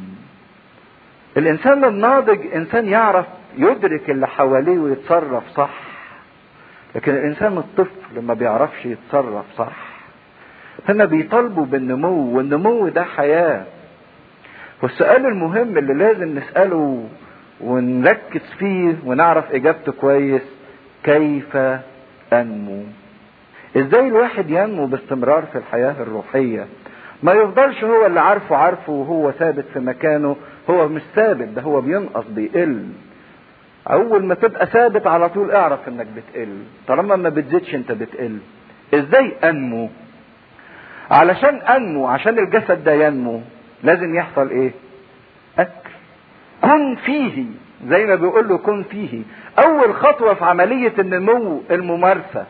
الانسان الناضج انسان يعرف يدرك اللي حواليه ويتصرف صح لكن الانسان الطفل ما بيعرفش يتصرف صح هنا بيطالبوا بالنمو والنمو ده حياة والسؤال المهم اللي لازم نسأله ونركز فيه ونعرف اجابته كويس كيف انمو ازاي الواحد ينمو باستمرار في الحياة الروحية ما يفضلش هو اللي عارفه عارفه وهو ثابت في مكانه هو مش ثابت ده هو بينقص بيقل اول ما تبقى ثابت على طول اعرف انك بتقل طالما ما بتزيدش انت بتقل ازاي انمو علشان انمو عشان الجسد ده ينمو لازم يحصل ايه اكل كن فيه زي ما بيقول له كن فيه اول خطوة في عملية النمو الممارسة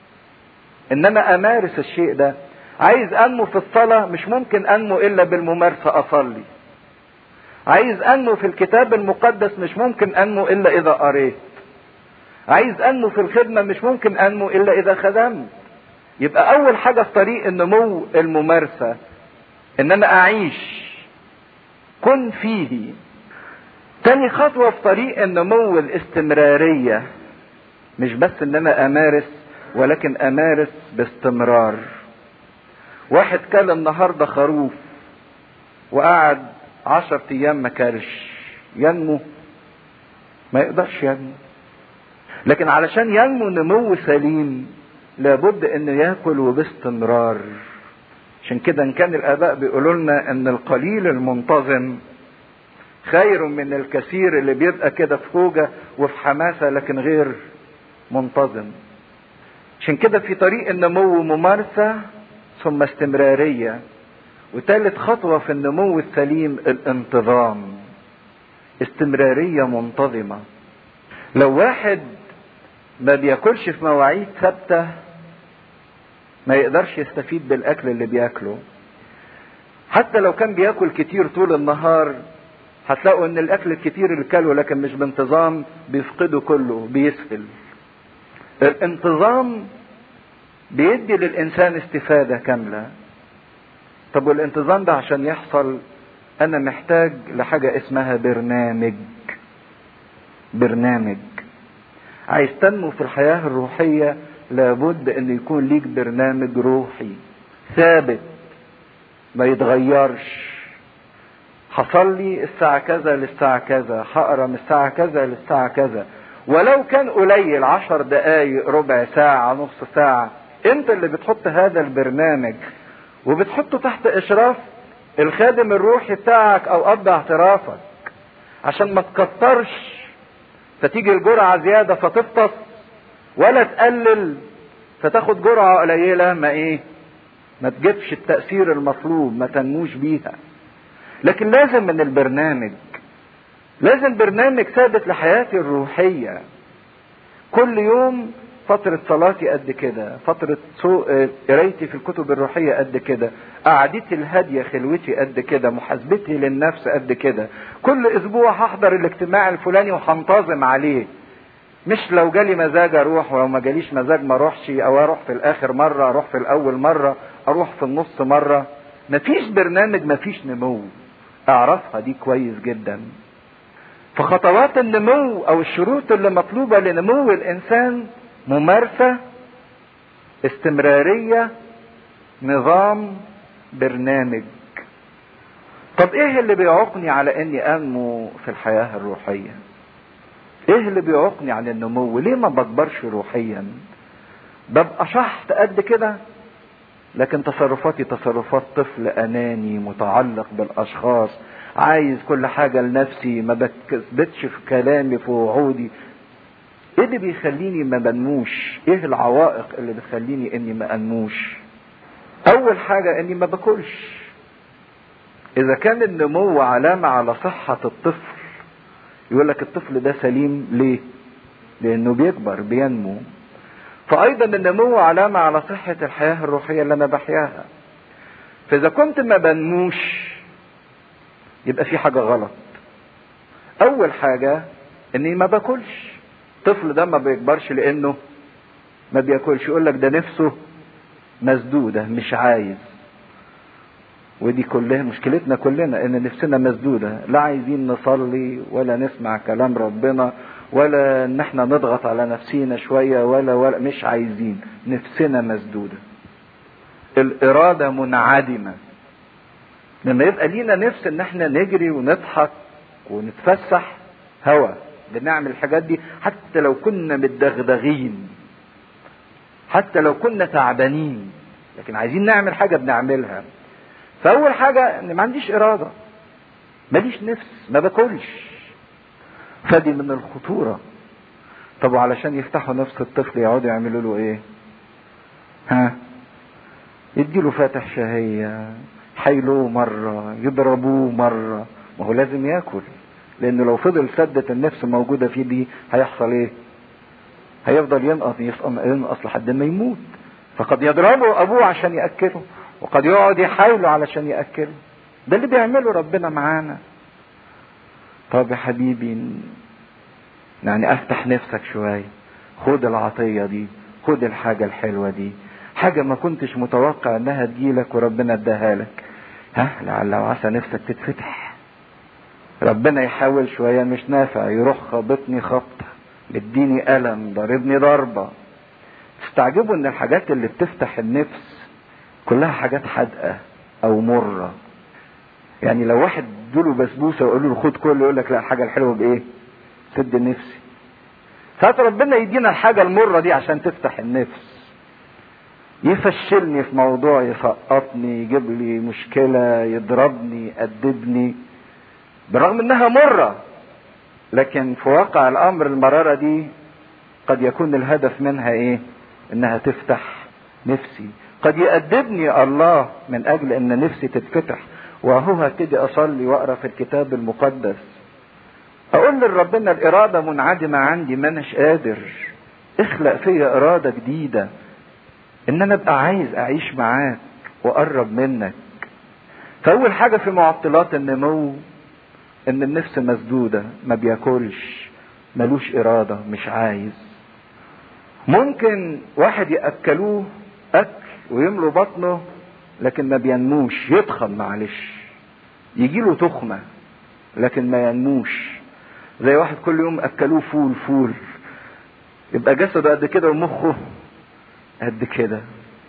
ان انا امارس الشيء ده عايز انمو في الصلاة مش ممكن انمو الا بالممارسة اصلي عايز انمو في الكتاب المقدس مش ممكن انمو الا اذا قريت عايز انمو في الخدمة مش ممكن انمو الا اذا خدمت يبقى اول حاجة في طريق النمو الممارسة ان انا اعيش كن فيه تاني خطوة في طريق النمو الاستمرارية مش بس ان انا امارس ولكن امارس باستمرار واحد كل النهارده خروف وقعد عشر ايام ما كلش ينمو ما يقدرش ينمو لكن علشان ينمو نمو سليم لابد انه ياكل وباستمرار عشان كده ان كان الاباء بيقولوا لنا ان القليل المنتظم خير من الكثير اللي بيبقى كده في فوجة وفي حماسة لكن غير منتظم عشان كده في طريق النمو ممارسة ثم استمرارية وثالث خطوة في النمو السليم الانتظام استمرارية منتظمة لو واحد ما بياكلش في مواعيد ثابتة ما يقدرش يستفيد بالاكل اللي بياكله حتى لو كان بياكل كتير طول النهار هتلاقوا ان الاكل الكتير اللي كله لكن مش بانتظام بيفقده كله بيسهل الانتظام بيدي للانسان استفاده كامله طب والانتظام ده عشان يحصل انا محتاج لحاجه اسمها برنامج برنامج عايز تنمو في الحياه الروحيه لابد ان يكون ليك برنامج روحي ثابت ما يتغيرش حصل لي الساعة كذا للساعة كذا هقرا من الساعة كذا للساعة كذا ولو كان قليل عشر دقايق ربع ساعة نص ساعة انت اللي بتحط هذا البرنامج وبتحطه تحت اشراف الخادم الروحي بتاعك او اب اعترافك عشان ما تكترش فتيجي الجرعة زيادة فتفطس ولا تقلل فتاخد جرعة قليلة ما ايه ما تجيبش التأثير المطلوب ما تنموش بيها لكن لازم من البرنامج لازم برنامج ثابت لحياتي الروحية كل يوم فترة صلاتي قد كده فترة قرايتي في الكتب الروحية قد كده قعدتي الهادية خلوتي قد كده محاسبتي للنفس قد كده كل اسبوع هحضر الاجتماع الفلاني وهنتظم عليه مش لو جالي مزاج اروح ولو ما جاليش مزاج ما اروحش او اروح في الاخر مرة اروح في الاول مرة اروح في النص مرة مفيش برنامج مفيش نمو اعرفها دي كويس جدا فخطوات النمو او الشروط اللي مطلوبة لنمو الانسان ممارسة استمرارية نظام برنامج طب ايه اللي بيعوقني على اني انمو في الحياة الروحية ايه اللي بيعوقني عن النمو ليه ما بكبرش روحيا ببقى شحط قد كده لكن تصرفاتي تصرفات طفل اناني متعلق بالاشخاص عايز كل حاجة لنفسي ما بثبتش في كلامي في وعودي ايه اللي بيخليني ما بنموش ايه العوائق اللي بتخليني اني ما انموش اول حاجة اني ما باكلش اذا كان النمو علامة على صحة الطفل يقول لك الطفل ده سليم ليه لانه بيكبر بينمو فايضا النمو علامة على صحة الحياة الروحية اللي انا بحياها فاذا كنت ما بنموش يبقى في حاجة غلط اول حاجة اني ما باكلش الطفل ده ما بيكبرش لانه ما بياكلش يقول لك ده نفسه مسدودة مش عايز ودي كلها مشكلتنا كلنا ان نفسنا مسدودة لا عايزين نصلي ولا نسمع كلام ربنا ولا ان احنا نضغط على نفسينا شوية ولا ولا مش عايزين نفسنا مسدودة الارادة منعدمة لما يبقى لينا نفس ان احنا نجري ونضحك ونتفسح هوا بنعمل الحاجات دي حتى لو كنا متدغدغين حتى لو كنا تعبانين لكن عايزين نعمل حاجة بنعملها فأول حاجة إن ما عنديش إرادة ماليش نفس ما باكلش فدي من الخطورة طب وعلشان يفتحوا نفس الطفل يقعدوا يعملوا له إيه؟ ها؟ يديله فاتح شهية حيلوه مرة يضربوه مرة ما هو لازم ياكل لانه لو فضل سدة النفس موجودة فيه دي هيحصل ايه هيفضل ينقص ينقص لحد ما يموت فقد يضربه ابوه عشان ياكله وقد يقعد يحايله علشان ياكله ده اللي بيعمله ربنا معانا طب يا حبيبي يعني افتح نفسك شوية خد العطية دي خد الحاجة الحلوة دي حاجة ما كنتش متوقع انها تجيلك وربنا اداها لك ها لعل وعسى نفسك تتفتح ربنا يحاول شوية مش نافع يروح خبطني خبطة مديني ألم ضربني ضربة تستعجبوا ان الحاجات اللي بتفتح النفس كلها حاجات حادقة او مرة يعني لو واحد ادوله بسبوسة وقال له خد كله يقول لك لا الحاجة الحلوة بايه سد نفسي ساعات ربنا يدينا الحاجة المرة دي عشان تفتح النفس يفشلني في موضوع يسقطني يجيب لي مشكلة يضربني يأدبني بالرغم انها مرة لكن في واقع الامر المرارة دي قد يكون الهدف منها ايه انها تفتح نفسي قد يأدبني الله من اجل ان نفسي تتفتح وهو هبتدي اصلي واقرا في الكتاب المقدس اقول لربنا الارادة منعدمة عندي ما اناش قادر اخلق فيا ارادة جديدة ان انا ابقى عايز اعيش معاك واقرب منك فاول حاجة في معطلات النمو ان النفس مسدودة ما بياكلش ملوش ارادة مش عايز ممكن واحد يأكلوه اكل ويملوا بطنه لكن ما بينموش يتخن معلش يجيله تخمة لكن ما ينموش زي واحد كل يوم اكلوه فول فول يبقى جسده قد كده ومخه قد كده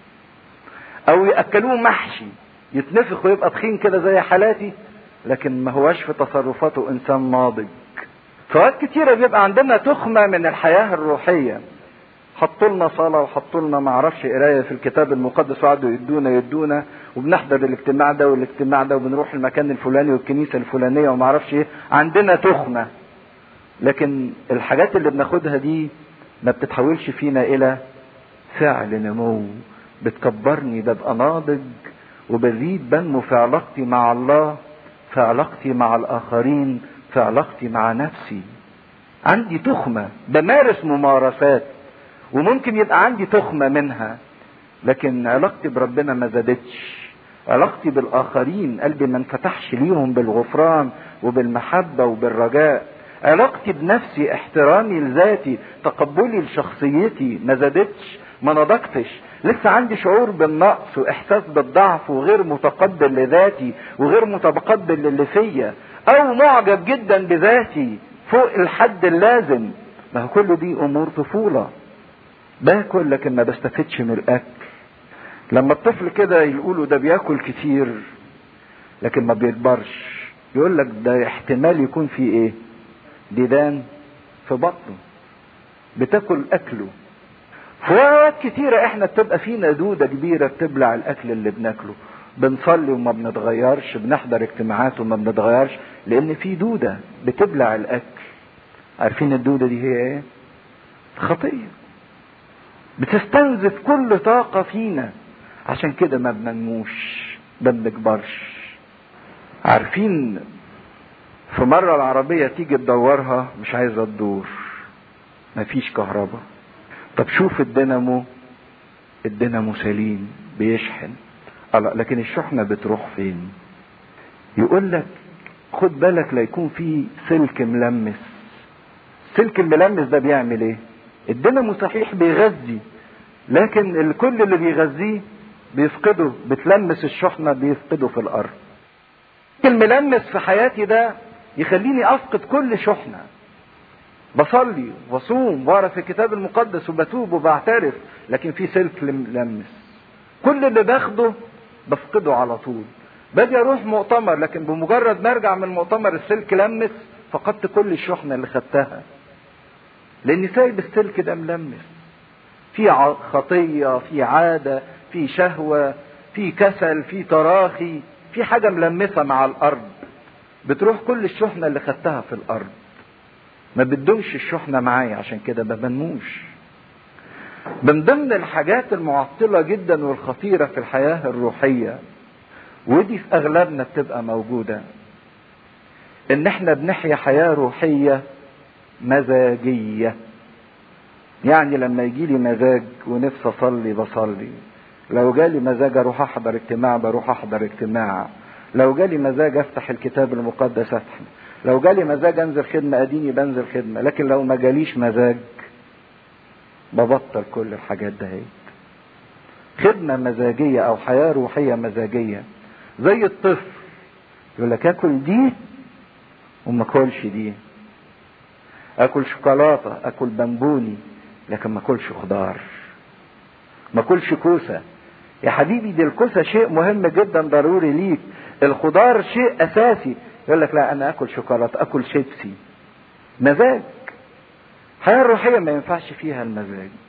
او ياكلوه محشي يتنفخ ويبقى تخين كده زي حالاتي لكن ما هواش في تصرفاته انسان ناضج فوقت كتيره بيبقى عندنا تخمه من الحياه الروحيه حطوا لنا صلاة وحطوا لنا ما اعرفش قراية في الكتاب المقدس وقعدوا يدونا يدونا وبنحضر الاجتماع ده والاجتماع ده وبنروح المكان الفلاني والكنيسة الفلانية وما اعرفش ايه عندنا تخمة لكن الحاجات اللي بناخدها دي ما بتتحولش فينا الى فعل نمو بتكبرني ببقى ناضج وبزيد بنمو في علاقتي مع الله في علاقتي مع الاخرين في علاقتي مع نفسي عندي تخمة بمارس ممارسات وممكن يبقى عندي تخمة منها لكن علاقتي بربنا ما زادتش علاقتي بالاخرين قلبي ما انفتحش ليهم بالغفران وبالمحبة وبالرجاء علاقتي بنفسي احترامي لذاتي تقبلي لشخصيتي ما زادتش ما نضجتش لسه عندي شعور بالنقص واحساس بالضعف وغير متقبل لذاتي وغير متقبل للي فيا او معجب جدا بذاتي فوق الحد اللازم ما هو كل دي امور طفوله باكل لكن ما بستفدش من الاكل لما الطفل كده يقولوا ده بياكل كتير لكن ما بيكبرش يقول لك ده احتمال يكون في ايه ديدان في بطنه بتاكل اكله في اوقات كتيرة احنا بتبقى فينا دودة كبيرة بتبلع الاكل اللي بناكله بنصلي وما بنتغيرش بنحضر اجتماعات وما بنتغيرش لان في دودة بتبلع الاكل عارفين الدودة دي هي ايه خطية بتستنزف كل طاقة فينا عشان كده ما بننموش ما بنكبرش عارفين في مرة العربية تيجي تدورها مش عايزة تدور مفيش كهرباء طب شوف الدينامو الدينامو سليم بيشحن الله لكن الشحنة بتروح فين يقول لك خد بالك لا يكون في سلك ملمس السلك الملمس ده بيعمل ايه الدينامو صحيح بيغذي لكن الكل اللي بيغذيه بيفقده بتلمس الشحنة بيفقده في الارض الملمس في حياتي ده يخليني افقد كل شحنة بصلي وصوم واقرا في الكتاب المقدس وبتوب وبعترف لكن في سلك ملمس كل اللي باخده بفقده على طول باجي اروح مؤتمر لكن بمجرد ما ارجع من المؤتمر السلك لمس فقدت كل الشحنة اللي خدتها لاني سايب السلك ده ملمس في خطية في عادة في شهوة في كسل في تراخي في حاجة ملمسة مع الارض بتروح كل الشحنة اللي خدتها في الارض ما بتدومش الشحنة معايا عشان كده ما بنموش من ضمن الحاجات المعطلة جدا والخطيرة في الحياة الروحية ودي في اغلبنا بتبقى موجودة ان احنا بنحيا حياة روحية مزاجية يعني لما يجي لي مزاج ونفسي اصلي بصلي لو جالي مزاج اروح احضر اجتماع بروح احضر اجتماع لو جالي مزاج افتح الكتاب المقدس افتح لو جالي مزاج انزل خدمة اديني بنزل خدمة لكن لو ما جاليش مزاج ببطل كل الحاجات دهيت خدمة مزاجية او حياة روحية مزاجية زي الطفل يقول لك اكل دي وما اكلش دي اكل شوكولاتة اكل بنبوني لكن ما اكلش خضار ما اكلش كوسة يا حبيبي دي الكوسة شيء مهم جدا ضروري ليك الخضار شيء اساسي يقول لك لا انا اكل شوكولاتة اكل شيبسي مزاج الحياة الروحية ما ينفعش فيها المزاج